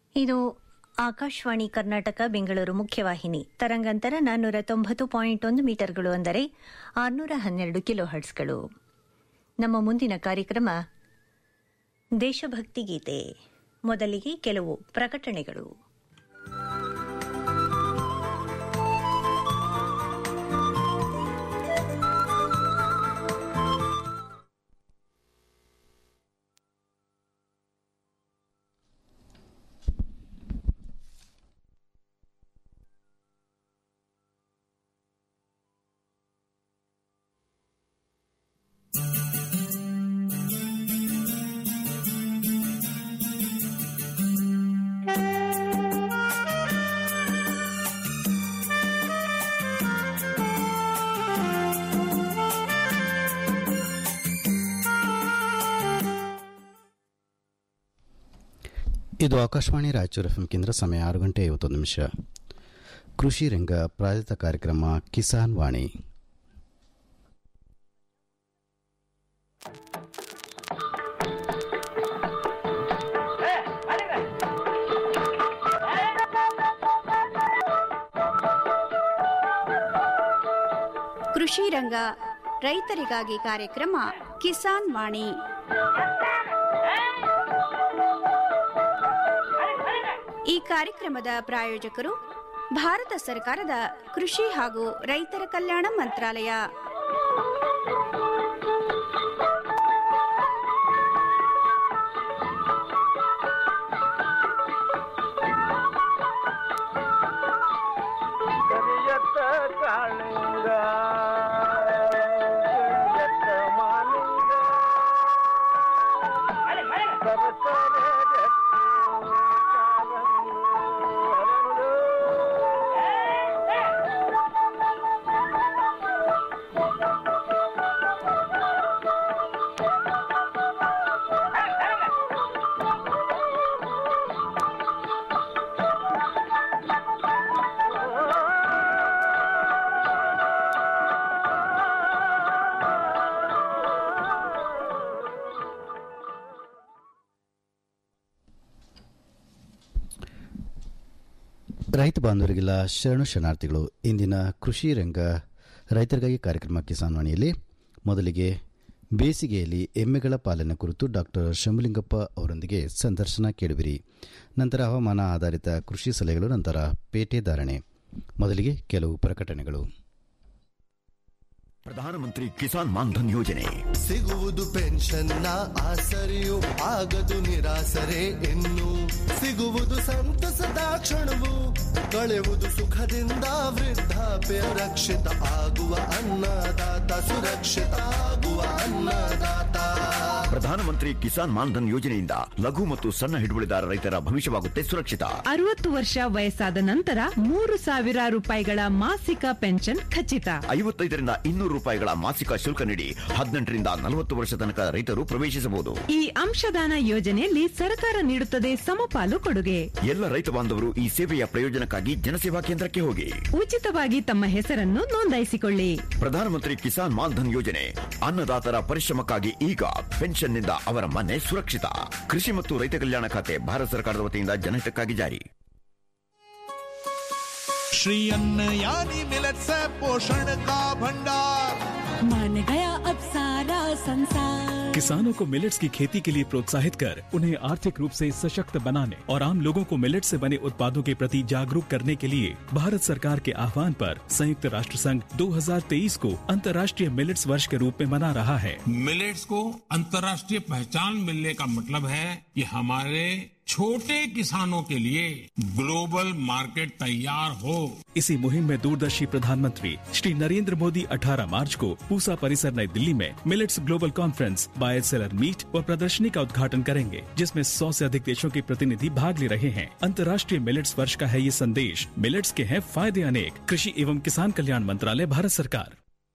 ಇದು ಆಕಾಶವಾಣಿ ಕರ್ನಾಟಕ ಬೆಂಗಳೂರು ಮುಖ್ಯವಾಹಿನಿ ತರಂಗಾಂತರ ನಾನ್ನೂರ ತೊಂಬತ್ತು ಪಾಯಿಂಟ್ ಒಂದು ಮೀಟರ್ಗಳು ಅಂದರೆ ಆರುನೂರ ಹನ್ನೆರಡು ಕಿಲೋ ಹರ್ಟ್ಸ್ಗಳು ನಮ್ಮ ಮುಂದಿನ ಕಾರ್ಯಕ್ರಮ ದೇಶಭಕ್ತಿ ಗೀತೆ ಮೊದಲಿಗೆ ಕೆಲವು ಪ್ರಕಟಣೆಗಳು ಇದು ಆಕಾಶವಾಣಿ ರಾಯಚೂರು ಎಫ್ಎಂ ಕೇಂದ್ರ ಸಮಯ ಆರು ಗಂಟೆ ಐವತ್ತೊಂದು ನಿಮಿಷ ಕೃಷಿ ರಂಗ ಪ್ರಾಯೋಜಿತ ಕಾರ್ಯಕ್ರಮ ಕಿಸಾನ್ ವಾಣಿ ಕೃಷಿ ರಂಗ ರೈತರಿಗಾಗಿ ಕಾರ್ಯಕ್ರಮ ಕಿಸಾನ್ ವಾಣಿ ಈ ಕಾರ್ಯಕ್ರಮದ ಪ್ರಾಯೋಜಕರು ಭಾರತ ಸರ್ಕಾರದ ಕೃಷಿ ಹಾಗೂ ರೈತರ ಕಲ್ಯಾಣ ಮಂತ್ರಾಲಯ ಕರಿಯತ್ತ ಕಾಳಿಂಗ ಕರಿಯತ್ತ ಮಾಲಿಂಗ ಸರಸರ ಜಟ್ಟಿ ಕಾಲಂದು ಹರಳು. ರೈತ ಬಾಂಧವರಿಗೆಲ್ಲ ಶರಣು ಶರಣಾರ್ಥಿಗಳು ಇಂದಿನ ಕೃಷಿ ರಂಗ ರೈತರಿಗಾಗಿ ಕಾರ್ಯಕ್ರಮ ಕಿಸಾನ್ ವಾಣಿಯಲ್ಲಿ ಮೊದಲಿಗೆ ಬೇಸಿಗೆಯಲ್ಲಿ ಎಮ್ಮೆಗಳ ಪಾಲನೆ ಕುರಿತು ಡಾಕ್ಟರ್ ಶಂಭುಲಿಂಗಪ್ಪ ಅವರೊಂದಿಗೆ ಸಂದರ್ಶನ ಕೇಳುವಿರಿ ನಂತರ ಹವಾಮಾನ ಆಧಾರಿತ ಕೃಷಿ ಸಲಹೆಗಳು ನಂತರ ಪೇಟೆ ಧಾರಣೆ ಮೊದಲಿಗೆ ಕೆಲವು ಪ್ರಕಟಣೆಗಳು ಪ್ರಧಾನಮಂತ್ರಿ ಕಿಸಾನ್ ಮಾನ್ಧನ್ ಯೋಜನೆ ಸಿಗುವುದು ಪೆನ್ಷನ್ನ ಆಸರೆಯು ಆಗದು ನಿರಾಸರೆ ಇನ್ನು ಸಿಗುವುದು ಸಂತಸದ ಕ್ಷಣವು ಕಳೆವುದು ಸುಖದಿಂದ ವೃದ್ಧಾಪ್ಯ ರಕ್ಷಿತ ಆಗುವ ಅನ್ನದಾತ ಸುರಕ್ಷಿತ ಆಗುವ ಅನ್ನದಾತ ಪ್ರಧಾನಮಂತ್ರಿ ಕಿಸಾನ್ ಮಾನ್ಧನ್ ಯೋಜನೆಯಿಂದ ಲಘು ಮತ್ತು ಸಣ್ಣ ಹಿಡುವಳಿದಾರ ರೈತರ ಭವಿಷ್ಯವಾಗುತ್ತೆ ಸುರಕ್ಷಿತ ಅರವತ್ತು ವರ್ಷ ವಯಸ್ಸಾದ ನಂತರ ಮೂರು ಸಾವಿರ ರೂಪಾಯಿಗಳ ಮಾಸಿಕ ಪೆನ್ಷನ್ ಖಚಿತ ಐವತ್ತೈದರಿಂದ ಇನ್ನೂರು ರೂಪಾಯಿಗಳ ಮಾಸಿಕ ಶುಲ್ಕ ನೀಡಿ ಹದಿನೆಂಟರಿಂದ ನಲವತ್ತು ವರ್ಷ ತನಕ ರೈತರು ಪ್ರವೇಶಿಸಬಹುದು ಈ ಅಂಶದಾನ ಯೋಜನೆಯಲ್ಲಿ ಸರ್ಕಾರ ನೀಡುತ್ತದೆ ಸಮಪಾಲು ಕೊಡುಗೆ ಎಲ್ಲ ರೈತ ಬಾಂಧವರು ಈ ಸೇವೆಯ ಪ್ರಯೋಜನಕ್ಕಾಗಿ ಜನಸೇವಾ ಕೇಂದ್ರಕ್ಕೆ ಹೋಗಿ ಉಚಿತವಾಗಿ ತಮ್ಮ ಹೆಸರನ್ನು ನೋಂದಾಯಿಸಿಕೊಳ್ಳಿ ಪ್ರಧಾನಮಂತ್ರಿ ಕಿಸಾನ್ ಮಾನ್ಧನ್ ಯೋಜನೆ ಅನ್ನದಾತರ ಪರಿಶ್ರಮಕ್ಕಾಗಿ ಈಗ ಪೆನ್ಷನ್ನಿಂದ ಅವರ ಮನೆ ಸುರಕ್ಷಿತ ಕೃಷಿ ಮತ್ತು ರೈತ ಕಲ್ಯಾಣ ಖಾತೆ ಭಾರತ ಸರ್ಕಾರದ ವತಿಯಿಂದ ಜನಹಿತಕ್ಕಾಗಿ ಜಾರಿ श्री अन्न यानी मिलेट्स है पोषण का भंडार मान गया अब सारा संसार किसानों को मिलेट्स की खेती के लिए प्रोत्साहित कर उन्हें आर्थिक रूप से सशक्त बनाने और आम लोगों को मिलेट से बने उत्पादों के प्रति जागरूक करने के लिए भारत सरकार के आह्वान पर संयुक्त राष्ट्र संघ 2023 को अंतर्राष्ट्रीय मिलेट्स वर्ष के रूप में मना रहा है मिलेट्स को अंतर्राष्ट्रीय पहचान मिलने का मतलब है कि हमारे छोटे किसानों के लिए ग्लोबल मार्केट तैयार हो इसी मुहिम में दूरदर्शी प्रधानमंत्री श्री नरेंद्र मोदी 18 मार्च को पूसा परिसर नई दिल्ली में millets global conference buyer seller meet व प्रदर्शनी का उद्घाटन करेंगे जिसमें 100 से अधिक देशों के प्रतिनिधि भाग ले रहे हैं अंतर्राष्ट्रीय मिलेट्स वर्ष का है ये संदेश मिलेट्स के हैं फायदे अनेक कृषि एवं किसान कल्याण मंत्रालय भारत सरकार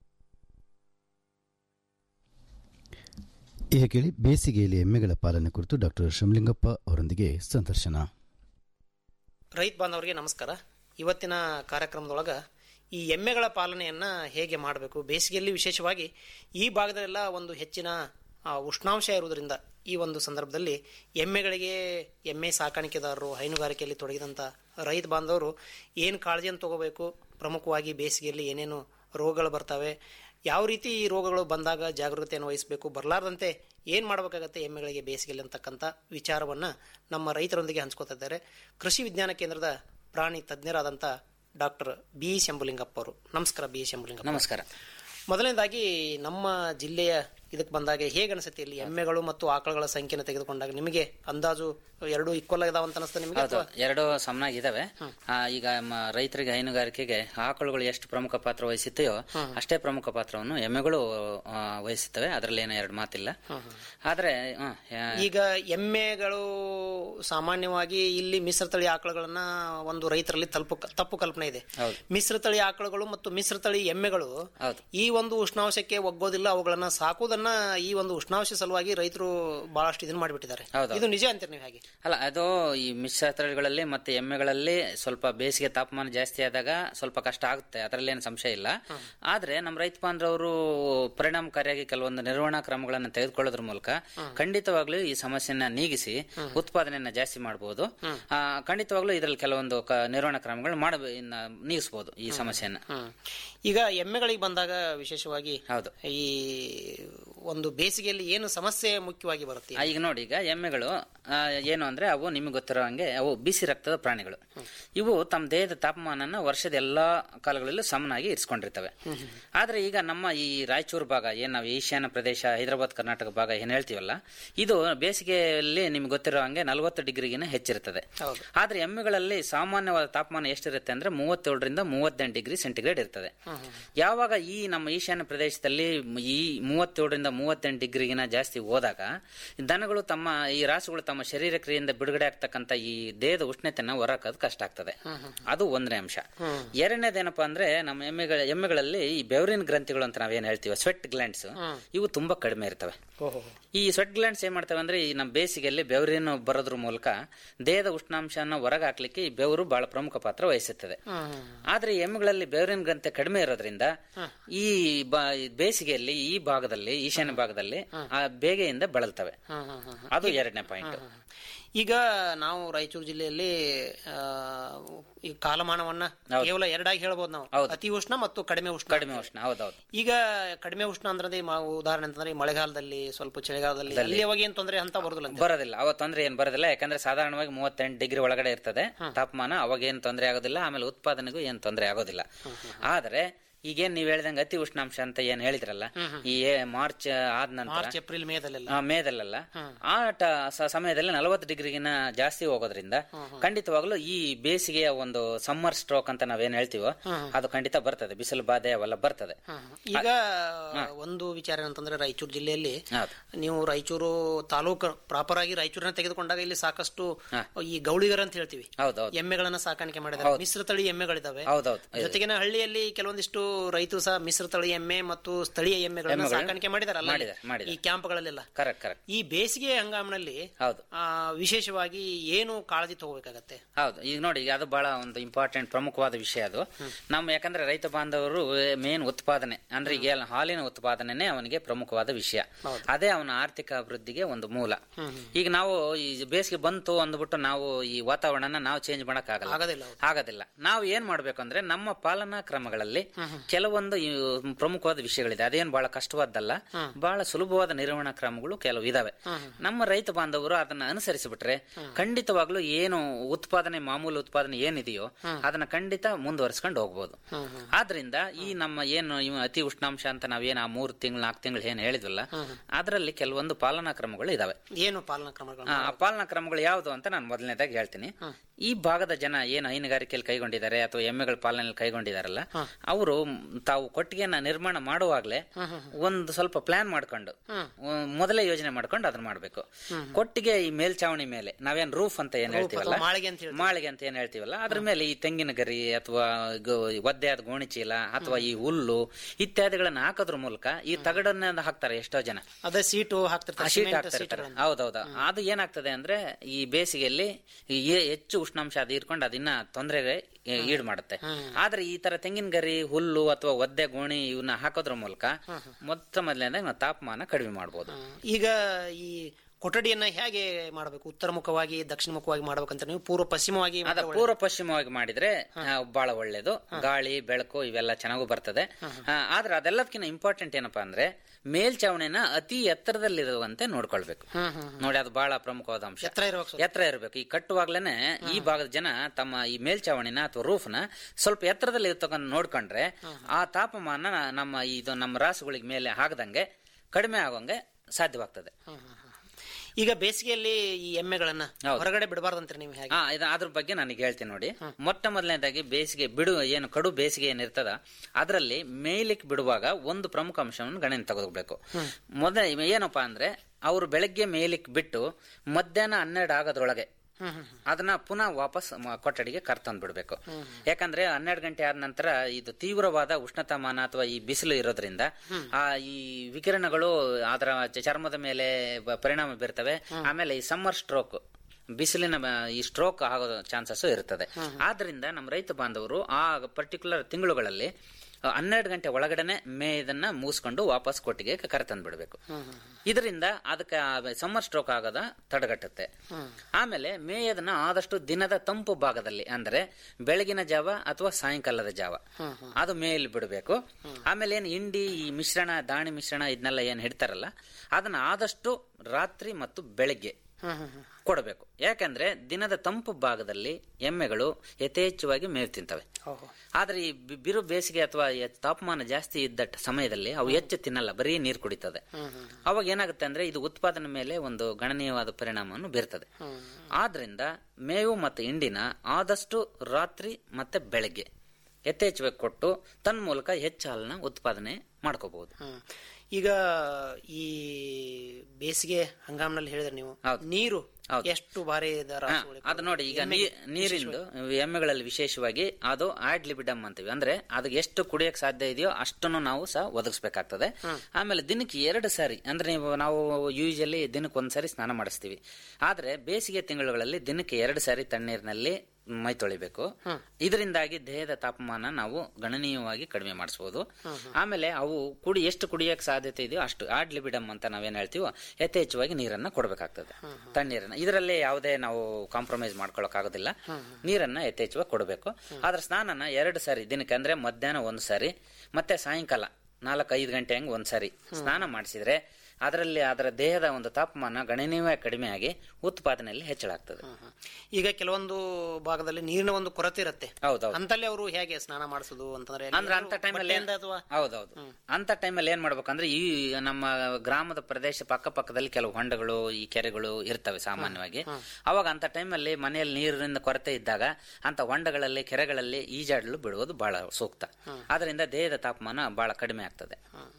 ಈಗ ಕೇಳಿ ಬೇಸಿಗೆಯಲ್ಲಿ ಎಮ್ಮೆಗಳ ಪಾಲನೆ ಕುರಿತು ಡಾಕ್ಟರ್ ಶಂಭುಲಿಂಗಪ್ಪ ಅವರೊಂದಿಗೆ ಸಂದರ್ಶನ ರೈತ ಬಾಂಧವರಿಗೆ ನಮಸ್ಕಾರ ಇವತ್ತಿನ ಕಾರ್ಯಕ್ರಮದೊಳಗೆ ಈ ಎಮ್ಮೆಗಳ ಪಾಲನೆಯನ್ನು ಹೇಗೆ ಮಾಡಬೇಕು ಬೇಸಿಗೆಯಲ್ಲಿ ವಿಶೇಷವಾಗಿ ಈ ಭಾಗದಲ್ಲೆಲ್ಲ ಒಂದು ಹೆಚ್ಚಿನ ಆ, ಉಷ್ಣಾಂಶ ಇರುವುದರಿಂದ ಈ ಒಂದು ಸಂದರ್ಭದಲ್ಲಿ ಎಮ್ಮೆಗಳಿಗೆ ಎಮ್ಮೆ ಸಾಕಾಣಿಕೆದಾರರು ಹೈನುಗಾರಿಕೆಯಲ್ಲಿ ತೊಡಗಿದಂಥ ರೈತ ಬಾಂಧವರು ಏನು ಕಾಳಜಿಯನ್ನು ತಗೋಬೇಕು ಪ್ರಮುಖವಾಗಿ ಬೇಸಿಗೆಯಲ್ಲಿ ಏನೇನು ರೋಗಗಳು ಬರ್ತವೆ ಯಾವ ರೀತಿ ಈ ರೋಗಗಳು ಬಂದಾಗ ಜಾಗರೂಕತೆಯನ್ನು ವಹಿಸಬೇಕು ಬರಲಾರ್ದಂತೆ ಏನು ಮಾಡಬೇಕಾಗತ್ತೆ ಎಮ್ಮೆಗಳಿಗೆ ಬೇಸಿಗೆಯಲ್ಲಿ ಅಂತಕ್ಕಂಥ ವಿಚಾರವನ್ನು ನಮ್ಮ ರೈತರೊಂದಿಗೆ ಹಂಚ್ಕೋತಾ ಇದ್ದಾರೆ ಕೃಷಿ ವಿಜ್ಞಾನ ಕೇಂದ್ರದ ಪ್ರಾಣಿ ತಜ್ಞರಾದಂಥ ಡಾಕ್ಟರ್ ಬಿ ಶಂಭುಲಿಂಗಪ್ಪ ಅವರು ನಮಸ್ಕಾರ ಬಿ ಶಂಭುಲಿಂಗಪ್ಪ ನಮಸ್ಕಾರ ಮೊದಲನೇದಾಗಿ ನಮ್ಮ ಜಿಲ್ಲೆಯ ಇದಕ್ಕೆ ಬಂದಾಗ ಹೇಗೆ ಅನಿಸುತ್ತೆ ಇಲ್ಲಿ ಎಮ್ಮೆಗಳು ಮತ್ತು ಆಕಳುಗಳ ಸಂಖ್ಯೆನ ತೆಗೆದುಕೊಂಡಾಗ ನಿಮಗೆ ಅಂದಾಜು ಎರಡು ಈಕ್ವಲ್ ಇದಾವ ಅಂತ ಅನಿಸ್ತಾ ನಿಮಗೆ ಹೌದು ಅಥವಾ ಎರಡು ಸಮನಾಗಿದ್ದಾವೆ ಆ, ಈಗ ಮ- ರೈತರಿಗೆ ಹೈನುಗಾರಿಕೆಗೆ ಆಕಳುಗಳು ಎಷ್ಟು ಪ್ರಮುಖ ಪಾತ್ರ ವಹಿಸುತ್ತೆಯೋ ಅಷ್ಟೇ ಪ್ರಮುಖ ಪಾತ್ರವನ್ನು ಎಮ್ಮೆಗಳು ಆ, ವಹಿಸುತ್ತವೆ ಅದರಲ್ಲಿ ಏನೋ ಎರಡು ಮಾತಿಲ್ಲ ಆದ್ರೆ ಆ, ಯಾ- ಈಗ ಎಮ್ಮೆಗಳು ಸಾಮಾನ್ಯವಾಗಿ ಇಲ್ಲಿ ಮಿಶ್ರತಳಿ ಆಕಳುಗಳನ್ನ ಒಂದು ರೈತರಲ್ಲಿ ತಲುಪು ತಪ್ಪು ಕಲ್ಪನೆ ಇದೆ ಹೌದು ಮಿಶ್ರತಳಿ ಆಕಳುಗಳು ಮತ್ತು ಮಿಶ್ರತಳಿ ಎಮ್ಮೆಗಳು ಹೌದು ಈ ಒಂದು ಉಷ್ಣಾಂಶಕ್ಕೆ ಒಗ್ಗೋದಿಲ್ಲ ಅವುಗಳನ್ನ ಸಾಕುವುದನ್ನ ಈ ಒಂದು ಉಷ್ಣಾಂಶ ಸಲುವಾಗಿ ರೈತರು ಬಹಳಷ್ಟು ಇದನ್ನ ಮಾಡಿಬಿಟ್ಟಿದ್ದಾರೆ ಹೌದು. ಇದು ನಿಜ ಅಂತೀರಿ ನೀವು ಹಾಗೆ ಅಲ್ಲ ಅದು ಈ ಮಿಶ್ರ ತಳಿಗಳಲ್ಲಿ ಮತ್ತೆ ಎಮ್ಮೆಗಳಲ್ಲಿ ಸ್ವಲ್ಪ ಬೇಸಿಗೆ ತಾಪಮಾನ ಜಾಸ್ತಿ ಆದಾಗ ಸ್ವಲ್ಪ ಕಷ್ಟ ಆಗುತ್ತೆ ಅದರಲ್ಲಿ ಏನು ಸಂಶಯ ಇಲ್ಲ ಆದ್ರೆ ನಮ್ಮ ರೈತ ಬಾಂಧವರು ಪರಿಣಾಮಕಾರಿಯಾಗಿ ಕೆಲವೊಂದು ನಿರ್ವಹಣಾ ಕ್ರಮಗಳನ್ನು ತೆಗೆದುಕೊಳ್ಳೋದ್ರ ಮೂಲಕ ಖಂಡಿತವಾಗ್ಲೂ ಈ ಸಮಸ್ಯೆನ ನೀಗಿಸಿ ಉತ್ಪಾದನೆಯನ್ನ ಜಾಸ್ತಿ ಮಾಡಬಹುದು ಆ, ಖಂಡಿತವಾಗ್ಲೂ ಇದರಲ್ಲಿ ಕೆಲವೊಂದು ಕ- ನಿರ್ವಹಣಾ ಕ್ರಮಗಳು ಮಾಡ ಇನ್ನ ನೀಗಿಸಬಹುದು ಈ ಸಮಸ್ಯೆಯನ್ನ ಹ್ಮ್. ಈಗ ಎಮ್ಮೆಗಳಿಗೆ ಬಂದಾಗ ವಿಶೇಷವಾಗಿ ಹೌದು ಈ ಒಂದು ಬೇಸಿಗೆಯಲ್ಲಿ ಏನು ಸಮಸ್ಯೆ ಮುಖ್ಯವಾಗಿ ಬರುತ್ತೆ ಆ, ಈಗ ನೋಡಿ ಈಗ ಎಮ್ಮೆಗಳು ಆ, ಏನು ಅಂದ್ರೆ ಅವು ನಿಮಗೆ ಗೊತ್ತಿರೋ ಹಂಗೆ ಅವು ಬಿಸಿ ರಕ್ತದ ಪ್ರಾಣಿಗಳು ಇವು ತಮ್ಮ ದೇಹದ ತಾಪಮಾನನ ವರ್ಷದ ಎಲ್ಲಾ ಕಾಲಗಳಲ್ಲೂ ಸಮನಾಗಿ ಇರಿಸ್ಕೊಂಡಿರ್ತವೆ ಆದ್ರೆ ಈಗ ನಮ್ಮ ಈ ರಾಯಚೂರು ಭಾಗ ಏನ್ ನಾವು ಈಶಾನ್ಯ ಪ್ರದೇಶ ಹೈದರಾಬಾದ್ ಕರ್ನಾಟಕ ಭಾಗ ಏನ್ ಹೇಳ್ತೀವಲ್ಲ ಇದು ಬೇಸಿಗೆಯಲ್ಲಿ ನಿಮ್ಗೆ ಗೊತ್ತಿರೋ ಹಂಗೆ ನಲವತ್ತು ಡಿಗ್ರಿಗಿನ ಹೆಚ್ಚಿರುತ್ತದೆ ಹೌದು. ಆದ್ರೆ ಎಮ್ಮೆಗಳಲ್ಲಿ ಸಾಮಾನ್ಯವಾದ ತಾಪಮಾನ ಎಷ್ಟಿರುತ್ತೆ ಅಂದ್ರೆ ಮೂವತ್ತೇಳರಿಂದ ಮೂವತ್ತೆಂಟು ಡಿಗ್ರಿ ಸೆಂಟಿಗ್ರೇಡ್ ಇರ್ತದೆ ಯಾವಾಗ ಈ ನಮ್ಮ ಈಶಾನ್ಯ ಪ್ರದೇಶದಲ್ಲಿ ಈ ಮೂವತ್ತೇಳರಿಂದ ಮೂವತ್ತೆಂಟು ಡಿಗ್ರಿಗಿನ ಜಾಸ್ತಿ ಹೋದಾಗ ದನಗಳು ತಮ್ಮ ಈ ರಾಸುಗಳು ತಮ್ಮ ಶರೀರ ಕ್ರಿಯೆಯಿಂದ ಬಿಡುಗಡೆ ಆಗ್ತಕ್ಕಂಥ ಈ ದೇಹದ ಉಷ್ಣತೆಯನ್ನ ಹೊರಕೋದು ಕಷ್ಟ ಆಗ್ತದೆ ಅದು ಒಂದನೇ ಅಂಶ ಎರಡನೇದೇನಪ್ಪ ಅಂದ್ರೆ ನಮ್ಮ ಎಮ್ಮೆಗಳ ಎಮ್ಮೆಗಳಲ್ಲಿ ಈ ಬೆವರಿನ ಗ್ರಂಥಿಗಳು ಅಂತ ನಾವೇನ್ ಹೇಳ್ತೀವಿ ಸ್ವೆಟ್ ಗ್ಲ್ಯಾಂಡ್ಸ್ ಇವು ತುಂಬಾ ಕಡಿಮೆ ಇರ್ತವೆ ಈ ಸ್ವೆಟ್ ಗ್ಲ್ಯಾಂಡ್ಸ್ ಏನ್ ಮಾಡ್ತವೆ ಅಂದ್ರೆ ಈ ನಮ್ಮ ಬೇಸಿಗೆಯಲ್ಲಿ ಬೆವರಿನ ಬರೋದ್ರ ಮೂಲಕ ದೇಹದ ಉಷ್ಣಾಂಶನ ಹೊರಗೆ ಹಾಕ್ಲಿಕ್ಕೆ ಈ ಬೆವರು ಬಹಳ ಪ್ರಮುಖ ಪಾತ್ರ ವಹಿಸುತ್ತದೆ ಆದ್ರೆ ಈ ಎಮ್ಮೆಗಳಲ್ಲಿ ಬೆವರಿನ ಗ್ರಂಥಿ ಕಡಿಮೆ ಇರೋದ್ರಿಂದ ಈ ಬ- ಬೇಸಿಗೆಯಲ್ಲಿ ಈ ಭಾಗದಲ್ಲಿ ಈಶಾನ್ಯ ಭಾಗದಲ್ಲಿ ಆ ಬೇಗೆಯಿಂದ ಬಳಲ್ತವೆ ಅದು ಎರಡನೇ ಪಾಯಿಂಟ್ ಈಗ ನಾವು ರಾಯಚೂರು ಜಿಲ್ಲೆಯಲ್ಲಿ ಆ, ಈ ಕಾಲಮಾನವನ್ನ ಕೇವಲ ಎರಡಾಗಿ ಹೇಳ್ಬೋದು ನಾವು ಅತಿ ಉಷ್ಣ ಮತ್ತು ಕಡಿಮೆ ಉಷ್ಣ ಕಡಿಮೆ ಉಷ್ಣ ಹೌದೌದು ಈಗ ಕಡಿಮೆ ಉಷ್ಣ ಅಂದ್ರೆ ಮ- ಉದಾಹರಣೆ ಅಂತಂದ್ರೆ ಈ ಮಳೆಗಾಲದಲ್ಲಿ ಸ್ವಲ್ಪ ಚಳಿಗಾಲದಲ್ಲಿ ಅಲ್ಲಿ ಅವಾಗ ಏನ್ ತೊಂದರೆ ಅಂತ ಬರೋದಿಲ್ಲ ಅಂತ ಬರೋದಿಲ್ಲ ಅವ ತೊಂದರೆ ಏನ್ ಬರೋದಿಲ್ಲ ಯಾಕಂದ್ರೆ ಸಾಧಾರಣವಾಗಿ ಮೂವತ್ತೆಂಟು ಡಿಗ್ರಿ ಒಳಗಡೆ ಇರ್ತದೆ ತಾಪಮಾನ ಅವಾಗ ಏನ್ ತೊಂದರೆ ಆಗೋದಿಲ್ಲ ಆಮೇಲೆ ಉತ್ಪಾದನೆಗೂ ಏನ್ ತೊಂದರೆ ಆಗೋದಿಲ್ಲ ಆದ್ರೆ ಈಗೇನ್ ನೀವ್ ಹೇಳ್ದಂಗೆ ಅತಿ ಉಷ್ಣಾಂಶ ಅಂತ ಏನ್ ಹೇಳಿದ್ರಲ್ಲ ಈ ಏ- ಮಾರ್ಚ್ ಆದ ನಂತರ ಮಾರ್ಚ್ ಏಪ್ರಿಲ್ ಮೇದಲ್ಲೆಲ್ಲ ಆ, ಮೇದಲ್ಲೆಲ್ಲ ಆ ಟ- ಸ- ಸಮಯದಲ್ಲಿ ನಲವತ್ತು ಡಿಗ್ರಿಗಿನ ಜಾಸ್ತಿ ಹೋಗೋದ್ರಿಂದ ಖಂಡಿತವಾಗ್ಲೂ ಈ ಬೇಸಿಗೆಯ ಒಂದು ಸಮ್ಮರ್ ಸ್ಟ್ರೋಕ್ ಅಂತ ನಾವೇನ್ ಹೇಳ್ತೀವೋ ಅದು ಖಂಡಿತ ಬರ್ತದೆ ಬಿಸಿಲು ಬಾಧೆ ಅವೆಲ್ಲ ಬರ್ತದೆ ಈಗ ಒಂದು ವಿಚಾರ ಏನಂತಂದ್ರೆ ರಾಯಚೂರು ಜಿಲ್ಲೆಯಲ್ಲಿ ಹೌದು. ನೀವು ರಾಯಚೂರು ತಾಲೂಕು ಪ್ರಾಪರ್ ಆಗಿ ರಾಯಚೂರನ್ನ ತೆಗೆದುಕೊಂಡಾಗ ಇಲ್ಲಿ ಸಾಕಷ್ಟು ಈ ಗೌಳಿಗರ ಅಂತ ಹೇಳ್ತೀವಿ ಹೌದೌದು ಎಮ್ಮೆಗಳನ್ನ ಸಾಕಾಣಿಕೆ ಮಾಡಿದ್ದಾರೆ ಮಿಶ್ರತಳಿ ಎಮ್ಮೆಗಳಿದಾವೆ ಹೌದೌದು ಜೊತೆಗಿನ ಹಳ್ಳಿಯಲ್ಲಿ ಕೆಲವೊಂದಿಷ್ಟು ರೈತರು ಸಹ ಮಿಶ್ರತಳಿ ಎಮ್ಮೆ ಮತ್ತು ಸ್ಥಳೀಯ ಎಮ್ಮೆಗಳನ್ನ ಎಮ್ಮೆಗಳನ್ನ ಸಾಕಾಣಿಕೆ ಮಾಡಿದಾರಲ್ಲ ಮಾಡಿದ್ದಾರೆ, ಮಾಡಿದ್ದಾರೆ. ಈ ಕ್ಯಾಂಪ್ಗಳಲ್ಲೆಲ್ಲ ಕರೆಕ್ಟ್ ಕರೆಕ್ಟ್ ಈ ಬೇಸಿಗೆ ಹಂಗಾಮಿನಲ್ಲಿ ಹೌದು ಆ, ವಿಶೇಷವಾಗಿ ಏನು ಕಾಳಜಿ ತಗೋಬೇಕಾಗತ್ತೆ ಹೌದು ಈಗ ನೋಡಿ ಈಗ ಅದು ಬಹಳ ಒಂದು ಇಂಪಾರ್ಟೆಂಟ್ ಪ್ರಮುಖವಾದ ವಿಷಯ ಅದು ನಮ್ಮ ಯಾಕಂದ್ರೆ ರೈತ ಬಾಂಧವರು ಮೇನ್ ಉತ್ಪಾದನೆ ಅಂದ್ರೆ ಈಗ ಎಲ್ಲ ಹಾಲಿನ ಉತ್ಪಾದನೆನೇ ಅವನಿಗೆ ಪ್ರಮುಖವಾದ ವಿಷಯ ಅದೇ ಅವನ ಆರ್ಥಿಕ ಅಭಿವೃದ್ಧಿಗೆ ಒಂದು ಮೂಲ ಈಗ ನಾವು ಈ ಬೇಸಿಗೆ ಬಂತು ಅಂದ್ಬಿಟ್ಟು ನಾವು ಈ ವಾತಾವರಣನ ನಾವು ಚೇಂಜ್ ಮಾಡಕ್ ಆಗಲ್ಲ ಆಗೋದಿಲ್ಲ ಆಗೋದಿಲ್ಲ ನಾವು ಏನ್ ಮಾಡ್ಬೇಕು ಅಂದ್ರೆ ನಮ್ಮ ಪಾಲನಾ ಕ್ರಮಗಳಲ್ಲಿ ಕೆಲವೊಂದು ಈ ಪ್ರಮುಖವಾದ ವಿಷಯಗಳಿದೆ ಅದೇನ್ ಬಹಳ ಕಷ್ಟವಾದ್ದಲ್ಲ ಬಹಳ ಸುಲಭವಾದ ನಿರ್ವಹಣಾ ಕ್ರಮಗಳು ಕೆಲವು ಇದಾವೆ ನಮ್ಮ ರೈತ ಬಾಂಧವರು ಅದನ್ನ ಅನುಸರಿಸಿಬಿಟ್ರೆ ಖಂಡಿತವಾಗ್ಲೂ ಏನು ಉತ್ಪಾದನೆ ಮಾಮೂಲು ಉತ್ಪಾದನೆ ಏನಿದೆಯೋ ಅದನ್ನ ಖಂಡಿತ ಮುಂದುವರಿಸ್ಕೊಂಡು ಹೋಗ್ಬೋದು ಆದ್ರಿಂದ ಈ ನಮ್ಮ ಏನು ಇವ ಅತಿ ಉಷ್ಣಾಂಶ ಅಂತ ನಾವೇನ್ ಆ ಮೂರು ತಿಂಗಳು ನಾಲ್ಕು ತಿಂಗಳು ಏನ್ ಹೇಳಿದ್ವಲ್ಲ ಅದರಲ್ಲಿ ಕೆಲವೊಂದು ಪಾಲನಾ ಕ್ರಮಗಳು ಇದಾವೆ ಏನು ಪಾಲನಾ ಕ್ರಮಗಳು ಆ ಪಾಲನಾ ಕ್ರಮಗಳು ಯಾವುದು ಅಂತ ನಾನು ಮೊದಲನೇದಾಗಿ ಹೇಳ್ತೀನಿ ಈ ಭಾಗದ ಜನ ಏನು ಹೈನುಗಾರಿಕೆಯಲ್ಲಿ ಕೈಗೊಂಡಿದ್ದಾರೆ ಅಥವಾ ಎಮ್ಮೆಗಳ ಪಾಲನೆಯಲ್ಲಿ ಕೈಗೊಂಡಿದಾರಲ್ಲ ಅವರು ತಾವು ಕೊಟ್ಟಿಗೆನ ನಿರ್ಮಾಣ ಮಾಡುವಾಗ್ಲೇ ಒಂದು ಸ್ವಲ್ಪ ಪ್ಲಾನ್ ಮಾಡ್ಕೊಂಡು ಒಂದ್ ಮೊದಲೇ ಯೋಜನೆ ಮಾಡ್ಕೊಂಡು ಅದನ್ನ ಮಾಡ್ಬೇಕು ಕೊಟ್ಟಿಗೆ ಈ ಮೇಲ್ಚಾವಣಿ ಮೇಲೆ ನಾವೇನ್ ರೂಫ್ ಅಂತ ಏನ್ ಹೇಳ್ತೀವಲ್ಲ ಅಥವಾ ಮಾಳಿಗೆ ಅಂತ ಹೇಳ್ತೀವಿ. ಮಾಳಿಗೆ ಅಂತ ಏನ್ ಹೇಳ್ತೀವಲ್ಲ ಅದ್ರ ಮೇಲೆ ಈ ತೆಂಗಿನ ಗರಿ ಅಥವಾ ಗೋ- ಒದ್ದೆಯಾದ ಗೋಣಿ ಚೀಲ ಅಥವಾ ಈ ಹುಲ್ಲು ಇತ್ಯಾದಿಗಳನ್ನ ಹಾಕೋದ್ರ ಮೂಲಕ ಈ ತಗಡನ್ನ ಹಾಕ್ತಾರೆ ಎಷ್ಟೋ ಜನ ಅದೇ ಸೀಟು ಆ ಹಾಕ್ತಿರ್ತಾರೆ ಶೀಟ್ ಸಿಮೆಂಟ್ ಹಾಕ್ತಾ ಇರ್ತಾರೆ ಸೀಟುಗಳನ್ನ. ಹೌದೌದು ಅದು ಏನಾಗ್ತದೆ ಅಂದ್ರೆ ಈ ಬೇಸಿಗೆಯಲ್ಲಿ ಈ ಹೆ- ಹೆಚ್ಚು ಉಷ್ಣಾಂಶ ಅದು ಇರ್ಕೊಂಡು ಅದಿನ್ನ ತೊಂದರೆಗೆ ಏ- ಈಡ್ ಮಾಡುತ್ತೆ ಆದ್ರೆ ಈ ತರ ತೆಂಗಿನ ಗರಿ ಹುಲ್ಲು ಅಥವಾ ಒದ್ದೆ ಗೋಣಿ ಇವನ್ನ ಹಾಕೋದ್ರ ಮೂಲಕ ಮೊತ್ತ ಮೊದಲನೇದಾಗಿ ನಾವು ತಾಪಮಾನ ಕಡಿಮೆ ಮಾಡಬಹುದು ಈಗ ಈ ಕೊಠಡಿಯನ್ನ ಹೇಗೆ ಮಾಡಬೇಕು ಉತ್ತರ ಮುಖವಾಗಿ ದಕ್ಷಿಣ ಮುಖವಾಗಿ ಮಾಡ್ಬೇಕಂತ ನೀವು ಪೂರ್ವ ಪಶ್ಚಿಮವಾಗಿ ಅದ ಪೂರ್ವ ಪಶ್ಚಿಮವಾಗಿ ಮಾಡಿದ್ರೆ ಆ, ಬಹಳ ಒಳ್ಳೇದು ಗಾಳಿ ಬೆಳಕು ಇವೆಲ್ಲ ಚೆನ್ನಾಗೂ ಬರ್ತದೆ ಆ, ಆದ್ರೆ ಅದೆಲ್ಲದಕ್ಕಿಂತ ಇಂಪಾರ್ಟೆಂಟ್ ಏನಪ್ಪಾ ಅಂದ್ರೆ ಮೇಲ್ಚಾವಣಿನ ಅತಿ ಎತ್ತರದಲ್ಲಿರುವಂತೆ ನೋಡ್ಕೊಳ್ಬೇಕು ನೋಡಿ ಅದು ಬಹಳ ಪ್ರಮುಖವಾದ ಅಂಶ ಎತ್ತರ ಇರ್ಬೇಕು ಸ್ವಲ್ಪ. ಎತ್ತರ ಇರಬೇಕು ಈ ಕಟ್ಟುವಾಗ್ಲೇನೆ ಈ ಭಾಗದ ಜನ ತಮ್ಮ ಈ ಮೇಲ್ಚಾವಣಿನ ಅಥವಾ ರೂಫ್ನ ಸ್ವಲ್ಪ ಎತ್ತರದಲ್ಲಿ ಇರ್ತಕ್ಕಂಥ ನೋಡ್ಕೊಂಡ್ರೆ ಆ ತಾಪಮಾನ ನಮ್ಮ ಇದು ನಮ್ಮ ರಾಸುಗಳಿಗೆ ಮೇಲೆ ಆಗದಂಗೆ ಕಡಿಮೆ ಆಗೋಂಗೆ ಸಾಧ್ಯವಾಗ್ತದೆ ಈಗ ಬೇಸಿಗೆಯಲ್ಲಿ ಈ ಎಮ್ಮೆಗಳನ್ನ ಹೌದು. ಹೊರಗಡೆ ಬಿಡಬಾರ್ದಂತ್ರಿ ನೀವು ಹೇಗೆ ಆ, ಇದು ಅದ್ರ ಬಗ್ಗೆ ನನಗೆ ಹೇಳ್ತೀನಿ ನೋಡಿ ಮೊಟ್ಟ ಮೊದಲನೇದಾಗಿ ಬೇಸಿಗೆ ಬಿಡು ಏನು ಕಡು ಬೇಸಿಗೆ ಏನಿರ್ತದ ಅದರಲ್ಲಿ ಮೇಯ್ಲಿಕ್ಕೆ ಬಿಡುವಾಗ ಒಂದು ಪ್ರಮುಖ ಅಂಶವನ್ನು ಗಣನೆ ತಗೋಬೇಕು ಮೊದಲ ಏನಪ್ಪಾ ಅಂದ್ರೆ ಅವರು ಬೆಳಗ್ಗೆ ಮೇಯ್ಲಿಕ್ಕೆ ಬಿಟ್ಟು ಮಧ್ಯಾಹ್ನ ಹನ್ನೆರಡು ಆಗೋದ್ರೊಳಗೆ ಅದನ್ನ ಪುನಃ ವಾಪಸ್ ಮ- ಕೊಠಡಿಗೆ ಕರ್ತಂದ್ ಬಿಡ್ಬೇಕು ಯಾಕಂದ್ರೆ ಹನ್ನೆರಡು ಗಂಟೆ ಆದ ನಂತರ ಇದು ತೀವ್ರವಾದ ಉಷ್ಣತಾಮಾನ ಅಥವಾ ಈ ಬಿಸಿಲು ಇರೋದ್ರಿಂದ ಆ ಈ ವಿಕಿರಣಗಳು ಅದರ ಚ- ಚರ್ಮದ ಮೇಲೆ ಬ- ಪರಿಣಾಮ ಬೀರ್ತವೆ ಆಮೇಲೆ ಈ ಸಮ್ಮರ್ ಸ್ಟ್ರೋಕ್ ಬಿಸಿಲಿನ ಬ- ಈ ಸ್ಟ್ರೋಕ್ ಆಗೋ ಚಾನ್ಸಸ್ ಇರ್ತದೆ ಆದ್ರಿಂದ ನಮ್ಮ ರೈತ ಬಾಂಧವರು ಆ ಪರ್ಟಿಕ್ಯುಲರ್ ತಿಂಗಳುಗಳಲ್ಲಿ ಆ, ಹನ್ನೆರಡು ಗಂಟೆ ಒಳಗಡೆನೆ ಮೇ ಇದನ್ನ ಮುಗಿಸ್ಕೊಂಡು ವಾಪಸ್ ಕೊಟ್ಟಿಗೆ ಕರೆತಂದು ಬಿಡಬೇಕು ಇದರಿಂದ ಅದಕ್ಕೆ ಸಮ್ಮರ್ ಸ್ಟ್ರೋಕ್ ಆಗೋದ ತಡೆಗಟ್ಟುತ್ತೆ ಆಮೇಲೆ ಮೇಯದನ್ನ ಆದಷ್ಟು ದಿನದ ತಂಪು ಭಾಗದಲ್ಲಿ ಅಂದ್ರೆ ಬೆಳಗಿನ ಜಾವ ಅಥವಾ ಸಾಯಂಕಾಲದ ಜಾವ ಅದು ಮೇಯಲ್ಲಿ ಬಿಡಬೇಕು ಆಮೇಲೆ ಏನು ಹಿಂಡಿ ಈ ಮಿಶ್ರಣ ದಾಣಿ ಮಿಶ್ರಣ ಇದನ್ನೆಲ್ಲ ಏನ್ ಹಿಡ್ತಾರಲ್ಲ ಅದನ್ನ ಆದಷ್ಟು ರಾತ್ರಿ ಮತ್ತು ಬೆಳಗ್ಗೆ ಕೊಡಬೇಕು ಯಾಕಂದ್ರೆ ದಿನದ ತಂಪು ಭಾಗದಲ್ಲಿ ಎಮ್ಮೆಗಳು ಯಥೇಚ್ಛವಾಗಿ ಮೇವು ತಿಂತವೆ ಆದ್ರೆ ಈ ಬಿ- ಬಿರು ಬೇಸಿಗೆ ಅಥವಾ ಎ- ತಾಪಮಾನ ಜಾಸ್ತಿ ಇದ್ದ ಟ- ಸಮಯದಲ್ಲಿ ಅವು ಹೆಚ್ಚು ತಿನ್ನಲ್ಲ ಬರೀ ನೀರು ಕುಡಿತದೆ ಅವಾಗ ಏನಾಗುತ್ತೆ ಅಂದ್ರೆ ಇದು ಉತ್ಪಾದನೆ ಮೇಲೆ ಒಂದು ಗಣನೀಯವಾದ ಪರಿಣಾಮವನ್ನು ಬೀರ್ತದೆ ಆದ್ರಿಂದ ಮೇವು ಮತ್ತು ಹಿಂಡಿನ ಆದಷ್ಟು ರಾತ್ರಿ ಮತ್ತೆ ಬೆಳಗ್ಗೆ ಯಥೇಚ್ಛವಾಗಿ ಕೊಟ್ಟು ತನ್ಮೂಲಕ ಹೆಚ್ಚು ಹಾಲನ್ನ ಉತ್ಪಾದನೆ ಮಾಡ್ಕೋಬಹುದು ಈಗ ಈ ಬೇಸಿಗೆ ಹಂಗಾಮ್ನಲ್ಲಿ ಹೇಳಿದ್ರೆ ನೀವು ನೀರು ಎಷ್ಟು ಬಾರಿ ಇದೆ ಹಾ, ರಾಸುಗಳಿಗೆ? ಅದು ನೋಡಿ ಈಗ ನೀ- ನೀರಿಂದು ಎಮ್ಮೆಗಳಲ್ಲಿ ವಿಶೇಷವಾಗಿ ಅದು ಆಡ್ ಲಿಬಿಡಮ್ ಅಂತೀವಿ ಅಂದ್ರೆ ಅದಕ್ಕೆ ಎಷ್ಟು ಕುಡಿಯಕ್ ಸಾಧ್ಯ ಇದೆಯೋ ಅಷ್ಟನ್ನು ನಾವು ಸಹ ಒದಗಿಸ್ಬೇಕಾಗ್ತದೆ ಆಮೇಲೆ ದಿನಕ್ಕೆ ಎರಡು ಸಾರಿ ಅಂದ್ರೆ ನೀವು ನಾವು ಯೂಶಲಿ ದಿನಕ್ಕೆ ಒಂದ್ಸಾರಿ ಸ್ನಾನ ಮಾಡಿಸ್ತೀವಿ ಆದ್ರೆ ಬೇಸಿಗೆ ತಿಂಗಳುಗಳಲ್ಲಿ ದಿನಕ್ಕೆ ಎರಡು ಸಾರಿ ತಣ್ಣೀರಿನಲ್ಲಿ ಮೈ ತೊಳಿಬೇಕು ಇದರಿಂದಾಗಿ ದೇಹದ ತಾಪಮಾನ ನಾವು ಗಣನೀಯವಾಗಿ ಕಡಿಮೆ ಮಾಡಿಸಬಹುದು ಆಮೇಲೆ ಅವು ಕುಡಿ ಎಷ್ಟು ಕುಡಿಯಕ್ ಸಾಧ್ಯತೆ ಇದೆಯೋ ಅಷ್ಟು ಆಡ್ ಲಿಬಿಡಮ್ ಅಂತ ನಾವೇನ್ ಹೇಳ್ತೀವೋ ಯಥೇಚ್ಛವಾಗಿ ನೀರನ್ನ ಕೊಡಬೇಕಾಗ್ತದೆ ತಣ್ಣೀರನ್ನ ಇದರಲ್ಲೇ ಯಾವುದೇ ನಾವು ಕಾಂಪ್ರಮೈಸ್ ಮಾಡ್ಕೊಳಕ್ ಆಗೋದಿಲ್ಲ ನೀರನ್ನ ಯಥೇಚ್ಛವಾಗಿ ಕೊಡಬೇಕು ಆದ್ರೆ ಸ್ನಾನನ ಎರಡು ಸಾರಿ ದಿನಕ್ಕೆ ಅಂದ್ರೆ ಮಧ್ಯಾಹ್ನ ಒಂದು ಸಾರಿ ಮತ್ತೆ ಸಾಯಂಕಾಲ ನಾಲ್ಕು ಐದು ಗಂಟೆ ಹಂಗೆ ಒಂದ್ ಸಾರಿ ಸ್ನಾನ ಮಾಡಿಸಿದ್ರೆ ಅದರಲ್ಲಿ ಅದರ ದೇಹದ ಒಂದು ತಾಪಮಾನ ಗಣನೀಯವಾಗಿ ಕಡಿಮೆಯಾಗಿ ಉತ್ಪಾದನೆಯಲ್ಲಿ ಹೆಚ್ಚಳ ಆಗ್ತದೆ ಈಗ ಕೆಲವೊಂದು ಭಾಗದಲ್ಲಿ ನೀರಿನ ಒಂದು ಕೊರತೆ ಇರುತ್ತೆ ಹೌದೌದು ಅಂತಲ್ಲಿ ಅವರು ಹೇಗೆ ಸ್ನಾನ ಮಾಡಿಸೋದು ಅಂತಂದ್ರೆ ಅಂದ್ರೆ ಅಂತ ಟೈಮಲ್ಲಿ ಬಟ್ಟೆಯಿಂದ ಅಥವಾ ಹೌದೌದು ಅಂತ ಟೈಮಲ್ಲಿ ಏನ್ ಮಾಡ್ಬೇಕಂದ್ರೆ ಈ ನಮ್ಮ ಗ್ರಾಮದ ಪ್ರದೇಶ ಪಕ್ಕ ಪಕ್ಕದಲ್ಲಿ ಕೆಲವು ಹೊಂಡಗಳು ಈ ಕೆರೆಗಳು ಇರ್ತವೆ ಸಾಮಾನ್ಯವಾಗಿ ಅವಾಗ ಅಂತ ಟೈಮಲ್ಲಿ ಮನೆಯಲ್ಲಿ ನೀರಿನ ಕೊರತೆ ಇದ್ದಾಗ ಅಂತ ಹೊಂಡಗಳಲ್ಲಿ ಕೆರೆಗಳಲ್ಲಿ ಈಜಾಡಲು ಬಿಡುವುದು ಬಹಳ ಸೂಕ್ತ ಅದರಿಂದ ದೇಹದ ತಾಪಮಾನ ಬಹಳ ಕಡಿಮೆ ಆಗ್ತದೆ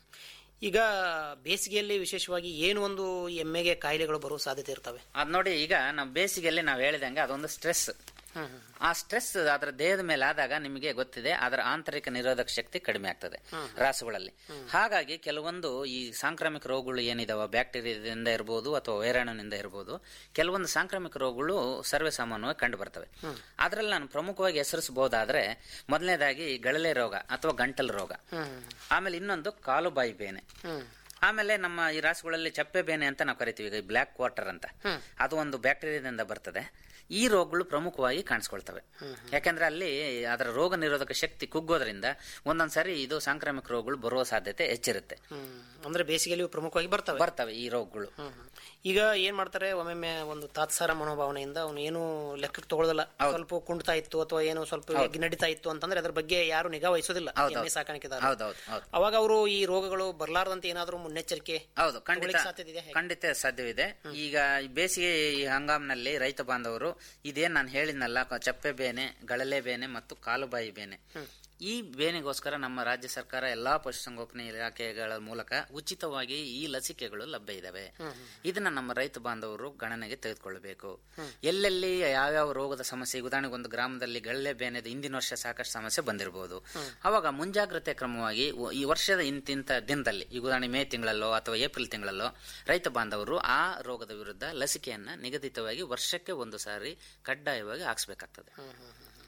ಈಗ ಬೇಸಿಗೆಯಲ್ಲಿ ವಿಶೇಷವಾಗಿ ಏನು ಒಂದು ಎಮ್ಮೆಗೆ ಕಾಯಿಲೆಗಳು ಬರುವ ಸಾಧ್ಯತೆ ಇರ್ತವೆ ಅದ್ ನೋಡಿ ಈಗ ನಾವು ಬೇಸಿಗೆಯಲ್ಲಿ ನಾವು ಹೇಳಿದಂಗೆ ಅದೊಂದು ಸ್ಟ್ರೆಸ್ ಆ ಸ್ಟ್ರೆಸ್ ಅದರ ದೇಹದ ಮೇಲೆ ಆದಾಗ ನಿಮಗೆ ಗೊತ್ತಿದೆ ಅದರ ಆಂತರಿಕ ನಿರೋಧಕ ಶಕ್ತಿ ಕಡಿಮೆ ಆಗ್ತದೆ ರಾಸುಗಳಲ್ಲಿ ಹಾಗಾಗಿ ಕೆಲವೊಂದು ಈ ಸಾಂಕ್ರಾಮಿಕ ರೋಗಗಳು ಏನಿದಾವ ಬ್ಯಾಕ್ಟೀರಿಯಾದಿಂದ ಇರ್ಬೋದು ಅಥವಾ ವೈರಾಣುವಿನಿಂದ ಇರ್ಬೋದು ಕೆಲವೊಂದು ಸಾಂಕ್ರಾಮಿಕ ರೋಗಗಳು ಸರ್ವೇ ಸಾಮಾನ್ಯವಾಗಿ ಕಂಡು ಬರ್ತವೆ ಅದರಲ್ಲಿ ನಾನು ಪ್ರಮುಖವಾಗಿ ಹೆಸರಿಸಬಹುದಾದ್ರೆ ಮೊದಲನೇದಾಗಿ ಗಳಲೆ ರೋಗ ಅಥವಾ ಗಂಟಲು ರೋಗ ಆಮೇಲೆ ಇನ್ನೊಂದು ಕಾಲು ಬಾಯಿ ಬೇನೆ ಆಮೇಲೆ ನಮ್ಮ ಈ ರಾಸುಗಳಲ್ಲಿ ಚಪ್ಪೆ ಬೇನೆ ಅಂತ ನಾವು ಕರಿತೀವಿ ಈಗ ಬ್ಲ್ಯಾಕ್ ವಾಟರ್ ಅಂತ ಅದು ಒಂದು ಬ್ಯಾಕ್ಟೀರಿಯಾದಿಂದ ಬರ್ತದೆ ಈ ರೋಗಗಳು ಪ್ರಮುಖವಾಗಿ ಕಾಣಿಸ್ಕೊಳ್ತವೆ ಯಾಕಂದ್ರೆ ಅಲ್ಲಿ ಅದರ ರೋಗ ನಿರೋಧಕ ಶಕ್ತಿ ಕುಗ್ಗೋದ್ರಿಂದ ಒಂದೊಂದ್ಸರಿ ಇದು ಸಾಂಕ್ರಾಮಿಕ ರೋಗಗಳು ಬರುವ ಸಾಧ್ಯತೆ ಹೆಚ್ಚಿರುತ್ತೆ ಅಂದ್ರೆ ಬೇಸಿಗೆಯಲ್ಲಿ ಇವು ಪ್ರಮುಖವಾಗಿ ಬರ್ತವೆ ಬರ್ತವೆ ಈ ರೋಗಗಳು ಈಗ ಏನ್ ಮಾಡ್ತಾರೆ ಒಮ್ಮೊಮ್ಮೆ ಒಂದು ತಾತ್ಸಾರ ಮನೋಭಾವನೆಯಿಂದ ಅವನು ಏನು ಲೆಕ್ಕಕ್ಕೆ ತಗೊಳ್ಳೋದಿಲ್ಲ ಸ್ವಲ್ಪ ಕುಂಡ್ತಾ ಇತ್ತು ಅಥವಾ ಏನು ಸ್ವಲ್ಪ ಎಗ್ಗಿ ನಡೀತಾ ಇತ್ತು ಅಂತಂದ್ರೆ ಅದ್ರ ಬಗ್ಗೆ ಯಾರು ನಿಗಾ ವಹಿಸೋದಿಲ್ಲ ಹೌದೌದು. ಎಮ್ಮೆ ಸಾಕಾಣಿಕೆದಾರ ಹೌದೌದು ಹೌದು ಅವಾಗ ಅವರು ಈ ರೋಗಗಳು ಬರ್ಲಾರ್ದಂತೆ ಏನಾದ್ರೂ ಮುನ್ನೆಚ್ಚರಿಕೆ ಹೌದು ಖಂಡಿತ ತಗೊಳ್ಳಿಕ್ಕೆ ಸಾಧ್ಯತೆ ಇದೆಯಾ? ಖಂಡಿತ ಸಾಧ್ಯವಿದೆ ಈಗ ಈ ಬೇಸಿಗೆ ಈ ಹಂಗಾಮ್ನಲ್ಲಿ ರೈತ ಬಾಂಧವರು ಇದೇನ್ ನಾನು ಹೇಳಿದ್ನಲ್ಲ ಕ- ಚಪ್ಪೆ ಬೇನೆ ಗಳಲೆ ಬೇನೆ ಮತ್ತು ಕಾಲುಬಾಯಿ ಬೇನೆ ಈ ಬೇನೆಗೋಸ್ಕರ ನಮ್ಮ ರಾಜ್ಯ ಸರ್ಕಾರ ಎಲ್ಲಾ ಪಶುಸಂಗೋಪನೆ ಇಲಾಖೆಗಳ ಮೂಲಕ ಉಚಿತವಾಗಿ ಈ ಲಸಿಕೆಗಳು ಲಭ್ಯ ಇದಾವೆ ಇದನ್ನ ನಮ್ಮ ರೈತ ಬಾಂಧವರು ಗಣನೆಗೆ ತೆಗೆದುಕೊಳ್ಳಬೇಕು ಎಲ್ಲೆಲ್ಲಿ ಯಾವ್ಯಾವ ರೋಗದ ಸಮಸ್ಯೆ ಈಗ ಉದಾಹರಣೆಗೆ ಒಂದು ಗ್ರಾಮದಲ್ಲಿ ಗಳ್ಳೆ ಬೇನೆದ ಹಿಂದಿನ ವರ್ಷ ಸಾಕಷ್ಟು ಸಮಸ್ಯೆ ಬಂದಿರಬಹುದು ಅವಾಗ ಮುಂಜಾಗ್ರತೆ ಕ್ರಮವಾಗಿ ಒ- ಈ ವರ್ಷದ ಇಂತಿಂತ ದಿನದಲ್ಲಿ ಈಗ ಉದಾಹರಣೆ ಮೇ ತಿಂಗಳಲ್ಲೋ ಅಥವಾ ಏಪ್ರಿಲ್ ತಿಂಗಳಲ್ಲೋ ರೈತ ಬಾಂಧವರು ಆ ರೋಗದ ವಿರುದ್ಧ ಲಸಿಕೆಯನ್ನ ನಿಗದಿತವಾಗಿ ವರ್ಷಕ್ಕೆ ಒಂದು ಸಾರಿ ಕಡ್ಡಾಯವಾಗಿ ಹಾಕ್ಸ್ಬೇಕಾಗ್ತದೆ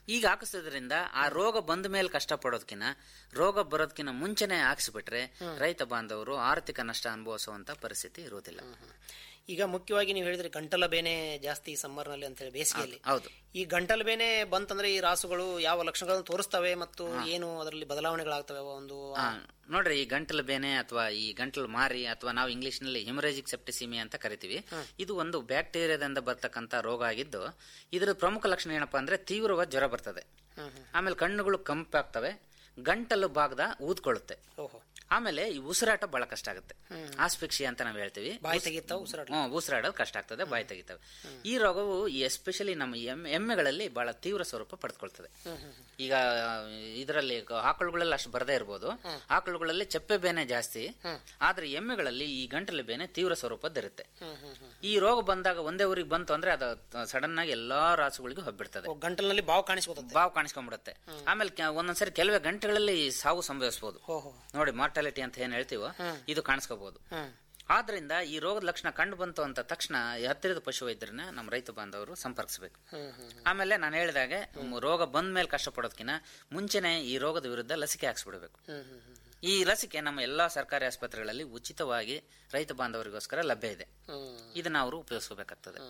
ಈಗ ಹಾಕಿಸೋದ್ರಿಂದ ಆ ರೋಗ ಬಂದ ಮೇಲೆ ಕಷ್ಟ ಪಡೋದಕ್ಕಿಂತ ರೋಗ ಬರೋದಕ್ಕಿಂತ ಮುಂಚೆನೆ ಹಾಕಿಸ್ಬಿಟ್ರೆ ರೈತ ಬಾಂಧವರು ಆರ್ಥಿಕ ನಷ್ಟ ಅನುಭವಿಸುವಂತ ಪರಿಸ್ಥಿತಿ ಇರುವುದಿಲ್ಲ ಈಗ ಮುಖ್ಯವಾಗಿ ನೀವು ಹೇಳಿದ್ರೆ ಗಂಟಲ ಬೇನೆ ಜಾಸ್ತಿ ಸಮ್ಮರ್ ನಲ್ಲಿ ಅಂತ ಹೇಳಿ ಬೇಸಿಗೆಯಲ್ಲಿ ಹೌದು ಈ ಗಂಟಲು ಬೇನೆ ಬಂತಂದ್ರೆ ಈ ರಾಸುಗಳು ಯಾವ ಲಕ್ಷಣಗಳನ್ನು ತೋರಿಸ್ತವೆ ಮತ್ತು ಏನು ಅದರಲ್ಲಿ ಬದಲಾವಣೆಗಳಾಗ್ತವೆ ಒಂದು ಆ, ನೋಡ್ರಿ ಈ ಗಂಟಲು ಬೇನೆ ಅಥವಾ ಈ ಗಂಟಲು ಮಾರಿ ಅಥವಾ ನಾವು ಇಂಗ್ಲಿಷ್ ನಲ್ಲಿ ಹಿಮರೇಜಿಕ್ ಸೆಪ್ಟಿಸಿಮಿ ಅಂತ ಕರಿತೀವಿ ಇದು ಒಂದು ಬ್ಯಾಕ್ಟೀರಿಯಾದಿಂದ ಬರ್ತಕ್ಕಂತ ರೋಗ ಆಗಿದ್ದು ಇದರ ಪ್ರಮುಖ ಲಕ್ಷಣ ಏನಪ್ಪಾ ಅಂದ್ರೆ ತೀವ್ರವಾದ ಜ್ವರ ಬರ್ತದೆ ಆಮೇಲೆ ಕಣ್ಣುಗಳು ಕಂಪಾಗ್ತವೆ ಗಂಟಲು ಭಾಗದ ಊದ್ಕೊಳ್ಳುತ್ತೆ ಓಹೋ ಆಮೇಲೆ ಈ ಉಸಿರಾಟ ಬಹಳ ಕಷ್ಟ ಆಗುತ್ತೆ ಆಸ್ಪಿಕ್ಷಿ ಅಂತ ನಾವು ಹೇಳ್ತೀವಿ ಬಾಯಿ ತೆಗಿತಾವ ಉಸಿರಾಟ ಹ್ಮ್, ಉಸಿರಾಡೋದು ಕಷ್ಟ ಆಗ್ತದೆ ಬಾಯಿ ತೆಗಿತವೆ ಈ ರೋಗವು ಎಸ್ಪೆಷಲಿ ನಮ್ಮ ಎಮ್ಮೆ- ಎಮ್ಮೆಗಳಲ್ಲಿ ಬಹಳ ತೀವ್ರ ಸ್ವರೂಪ ಪಡೆದುಕೊಳ್ತದೆ ಈಗ ಇದರಲ್ಲಿ ಆಕಳುಗಳೆಲ್ಲ ಅಷ್ಟು ಬರದೇ ಇರ್ಬೋದು ಆಕಳುಗಳಲ್ಲಿ ಚಪ್ಪೆ ಬೇನೆ ಜಾಸ್ತಿ ಆದ್ರೆ ಎಮ್ಮೆಗಳಲ್ಲಿ ಈ ಗಂಟಲು ಬೇನೆ ತೀವ್ರ ಸ್ವರೂಪದ್ದಿರುತ್ತೆ ಈ ರೋಗ ಬಂದಾಗ ಒಂದೇ ಊರಿಗೆ ಬಂತು ಅಂದ್ರೆ ಅದು ಸಡನ್ ಆಗಿ ಎಲ್ಲಾ ರಾಸುಗಳಿಗೂ ಹಬ್ಬಿಡ್ತದೆ ಗಂಟಲಿನಲ್ಲಿ ಬಾವು ಕಾಣಿಸ್ಕೊತದೆ ಬಾವು ಕಾಣಿಸ್ಕೊಂಡ್ಬಿಡುತ್ತೆ ಆಮೇಲೆ ಕೆ- ಒಂದೊಂದ್ಸರಿ ಕೆಲವೇ ಗಂಟೆಗಳಲ್ಲಿ ಸಾವು ಸಂಭವಿಸಬಹುದು ನೋಡಿ ಮಾರ್ಟಾಲಿಟಿ ಅಂತ ಏನ್ ಹೇಳ್ತೀವೋ ಇದು ಕಾಣಿಸ್ಕೋಬಹುದು ಆದ್ರಿಂದ ಈ ರೋಗದ ಲಕ್ಷಣ ಕಂಡು ಬಂತು ಅಂತ ತಕ್ಷಣ ಈ ಹತ್ತಿರದ ಪಶುವೈದ್ಯರನ್ನ ನಮ್ಮ ರೈತ ಬಾಂಧವರು ಸಂಪರ್ಕಿಸಬೇಕು ಆಮೇಲೆ ನಾನು ಹೇಳಿದಾಗೆ ಮ್, ರೋಗ ಬಂದ ಮೇಲೆ ಕಷ್ಟಪಡೋದಕ್ಕಿಂತ ಮುಂಚೆನೆ ಈ ರೋಗದ ವಿರುದ್ಧ ಲಸಿಕೆ ಹಾಕ್ಸ್ಬಿಡ್ಬೇಕು ಈ ಲಸಿಕೆ ನಮ್ಮ ಎಲ್ಲಾ ಸರ್ಕಾರಿ ಆಸ್ಪತ್ರೆಗಳಲ್ಲಿ ಉಚಿತವಾಗಿ ರೈತ ಬಾಂಧವರಿಗೋಸ್ಕರ ಲಭ್ಯ ಇದೆ ಇದನ್ನ ಅವರು ಉಪಯೋಗಿಸಬೇಕಾಗ್ತದೆ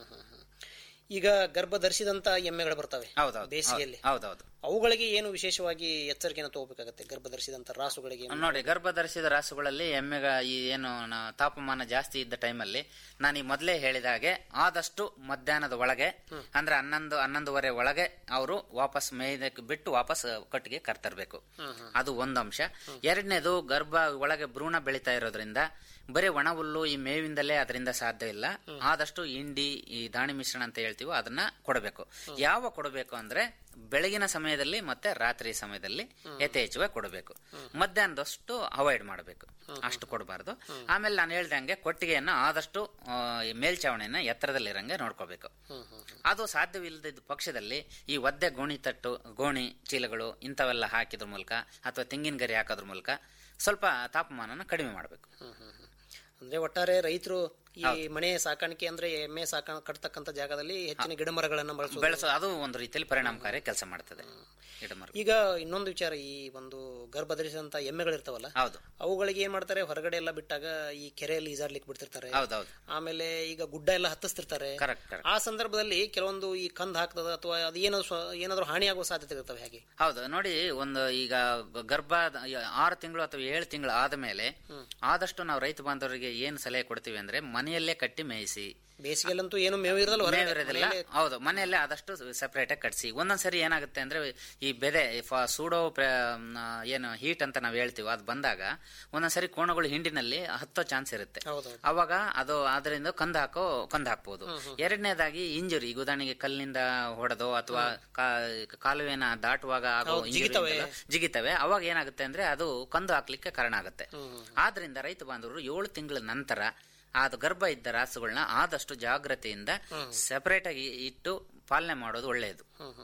ಈಗ ಗರ್ಭ ಧರಿಸಿದಂತ ಎಮ್ಮೆಗಳು ಬರ್ತವೆ ಹೌದೌದು ಬೇಸಿಗೆಯಲ್ಲಿ ಹೌದೌದು ಅವುಗಳಿಗೆ ಏನು ವಿಶೇಷವಾಗಿ ಎಚ್ಚರಿಕೆಯನ್ನು ತಗೋಬೇಕಾಗತ್ತೆ ಗರ್ಭ ಧರಿಸಿದಂತ ರಾಸುಗಳಿಗೆ ನೋಡಿ ಗರ್ಭ ಧರಿಸಿದ ರಾಸುಗಳಲ್ಲಿ ಎಮ್ಮೆಗ ಈ ಏನು ನ- ತಾಪಮಾನ ಜಾಸ್ತಿ ಇದ್ದ ಟೈಮಲ್ಲಿ ನಾನು ಈ ಮೊದಲೇ ಹೇಳಿದ ಹಾಗೆ ಆದಷ್ಟು ಮಧ್ಯಾಹ್ನದ ಒಳಗೆ ಅಂದ್ರೆ ಹನ್ನೊಂದು ಹನ್ನೊಂದುವರೆ ಒಳಗೆ ಅವರು ವಾಪಸ್ ಮೇಯ್ದಕ್ಕೆ ಬಿಟ್ಟು ವಾಪಸ್ ಕಟ್ಟಿಗೆ ಕರ್ತರ್ಬೇಕು ಅದು ಒಂದು ಅಂಶ ಎರಡನೇದು ಗರ್ಭ ಒಳಗೆ ಭ್ರೂಣ ಬೆಳೀತಾ ಇರೋದ್ರಿಂದ ಬರೀ ಒಣ ಹುಲ್ಲು ಈ ಮೇವಿಂದಲೇ ಅದರಿಂದ ಸಾಧ್ಯ ಇಲ್ಲ ಆದಷ್ಟು ಹಿಂಡಿ ಈ ದಾಣಿ ಮಿಶ್ರಣ ಅಂತ ಹೇಳ್ತೀವೋ ಅದನ್ನ ಕೊಡಬೇಕು ಯಾವ ಕೊಡಬೇಕು ಅಂದ್ರೆ ಬೆಳಗಿನ ಸಮಯದಲ್ಲಿ ಮತ್ತೆ ರಾತ್ರಿ ಸಮಯದಲ್ಲಿ ಯಥೇಚ್ಛವಾಗಿ ಕೊಡಬೇಕು ಮಧ್ಯಾಹ್ನದಷ್ಟು ಅವಾಯ್ಡ್ ಮಾಡಬೇಕು ಅಷ್ಟು ಕೊಡಬಾರ್ದು ಆಮೇಲೆ ನಾನು ಹೇಳ್ದಂಗೆ ಕೊಟ್ಟಿಗೆಯನ್ನ ಆದಷ್ಟು ಆ, ಈ ಮೇಲ್ಚಾವಣಿಯನ್ನ ಎತ್ತರದಲ್ಲಿರಂಗೆ ನೋಡ್ಕೋಬೇಕು ಅದು ಸಾಧ್ಯವಿಲ್ಲದಿದ್ದ ಪಕ್ಷದಲ್ಲಿ ಈ ಒದ್ದೆ ಗೋಣಿ ತಟ್ಟು ಗೋಣಿ ಚೀಲಗಳು ಇಂಥವೆಲ್ಲ ಹಾಕಿದ್ರ ಮೂಲಕ ಅಥವಾ ತೆಂಗಿನ ಗರಿ ಹಾಕೋದ್ರ ಮೂಲಕ ಸ್ವಲ್ಪ ತಾಪಮಾನನ ಕಡಿಮೆ ಮಾಡಬೇಕು ಅಂದ್ರೆ ಒಟ್ಟಾರೆ ರೈತರು ಈ ಮನೆ ಸಾಕಾಣಿಕೆ ಅಂದ್ರೆ ಎಮ್ಮೆ ಸಾಕ ಕಟ್ತಕ್ಕಂತ ಜಾಗದಲ್ಲಿ ಹೆಚ್ಚಿನ ಗಿಡ ಮರಗಳನ್ನ ಬಳಸೋದು ಬೆಳೆಸೋ ಅದು ಒಂದು ರೀತಿಯಲ್ಲಿ ಪರಿಣಾಮಕಾರಿ ಕೆಲಸ ಮಾಡ್ತದೆ ಗಿಡ ಮರ ಈಗ ಇನ್ನೊಂದು ವಿಚಾರ ಈ ಒಂದು ಗರ್ಭ ಧರಿಸಿದಂತ ಎಮ್ಮೆಗಳಿರ್ತಾವಲ್ಲ ಹೌದು ಅವುಗಳಿಗೆ ಏನ್ ಮಾಡ್ತಾರೆ ಹೊರಗಡೆ ಎಲ್ಲ ಬಿಟ್ಟಾಗ ಈ ಕೆರೆಯಲ್ಲಿ ಈಜಾಡ್ಲಿಕ್ಕೆ ಬಿಡ್ತಿರ್ತಾರೆ ಹೌದೌದು ಆಮೇಲೆ ಈಗ ಗುಡ್ಡ ಎಲ್ಲ ಹತ್ತಿಸ್ತಿರ್ತಾರೆ ಕರೆಕ್ಟ್ ಕರೆಕ್ಟ್ ಆ ಸಂದರ್ಭದಲ್ಲಿ ಕೆಲವೊಂದು ಈ ಕಂದ್ ಹಾಕ್ತದ ಅಥವಾ ಅದು ಏನೋ ಸ್ವ- ಏನಾದ್ರೂ ಹಾನಿಯಾಗುವ ಸಾಧ್ಯತೆ ಇರ್ತವೆ ಹಾಗೆ ಹೌದು ನೋಡಿ ಒಂದು ಈಗ ಗ- ಗರ್ಭ ದ- ಆರು ತಿಂಗಳು ಅಥವಾ ಏಳು ತಿಂಗಳು ಆದಮೇಲೆ ಆದಷ್ಟು ನಾವು ರೈತ ಬಾಂಧವರಿಗೆ ಏನು ಸಲಹೆ ಕೊಡ್ತೀವಿ ಅಂದ್ರೆ ಮನೆಯಲ್ಲೇ ಕಟ್ಟಿ ಮೇಯಿಸಿ ಬೇಸಿಗೆಲ್ಲಂತೂ ಏನು ಮೇವು ಇರಲ್ಲ ಹೊರಗಡೆ. ಮೇವು ಇರೋದಿಲ್ಲ ಮನೆಯಲ್ಲೇ- ಹೌದು ಮನೆಯಲ್ಲೇ ಆದಷ್ಟು ಸೆಪರೇಟ್ ಆಗಿ ಕಟ್ಸಿ ಒಂದೊಂದ್ಸರಿ ಏನಾಗುತ್ತೆ ಅಂದ್ರೆ ಈ ಬೆದೆ ಫ- ಸೂಡೋ ಪ್ರ- ಮ್, ಏನು ಹೀಟ್ ಅಂತ ನಾವು ಹೇಳ್ತೀವಿ ಅದು ಬಂದಾಗ ಒಂದೊಂದ್ಸರಿ ಕೋಣಗಳು ಹಿಂಡಿನಲ್ಲಿ ಹತ್ತೋ ಚಾನ್ಸ್ ಇರುತ್ತೆ ಅವಾಗ ಅದು ಅದರಿಂದ ಕಂದ ಹಾಕೋ ಕಂದ ಹಾಕ್ಬೋದು ಎರಡನೇದಾಗಿ ಇಂಜುರಿ ಈಗ ಉದಾಹರಣೆಗೆ ಕಲ್ಲಿನಿಂದ ಹೊಡೆದೋ ಅಥವಾ ಕಾಲುವೆನ ದಾಟುವಾಗ ಆಗೋ ಹೌದು, injury ಜಿಗಿತವೆ. ಉಂಟಲ್ಲ, ಜಿಗಿತವೆ ಅವಾಗ ಏನಾಗುತ್ತೆ ಅಂದ್ರೆ ಅದು ಕಂದು ಹಾಕ್ಲಿಕ್ಕೆ ಕಾರಣ ಆಗುತ್ತೆ ಆದ್ರಿಂದ ರೈತ ಬಾಂಧವರು ಏಳು ತಿಂಗಳ ನಂತರ ಅದು ಗರ್ಭ ಇದ್ದ ರಾಸುಗಳನ್ನ ಆದಷ್ಟು ಜಾಗ್ರತೆಯಿಂದ ಸೆಪರೇಟ್ ಆಗಿ ಇಟ್ಟು ಪಾಲನೆ ಮಾಡೋದು ಒಳ್ಳೆಯದು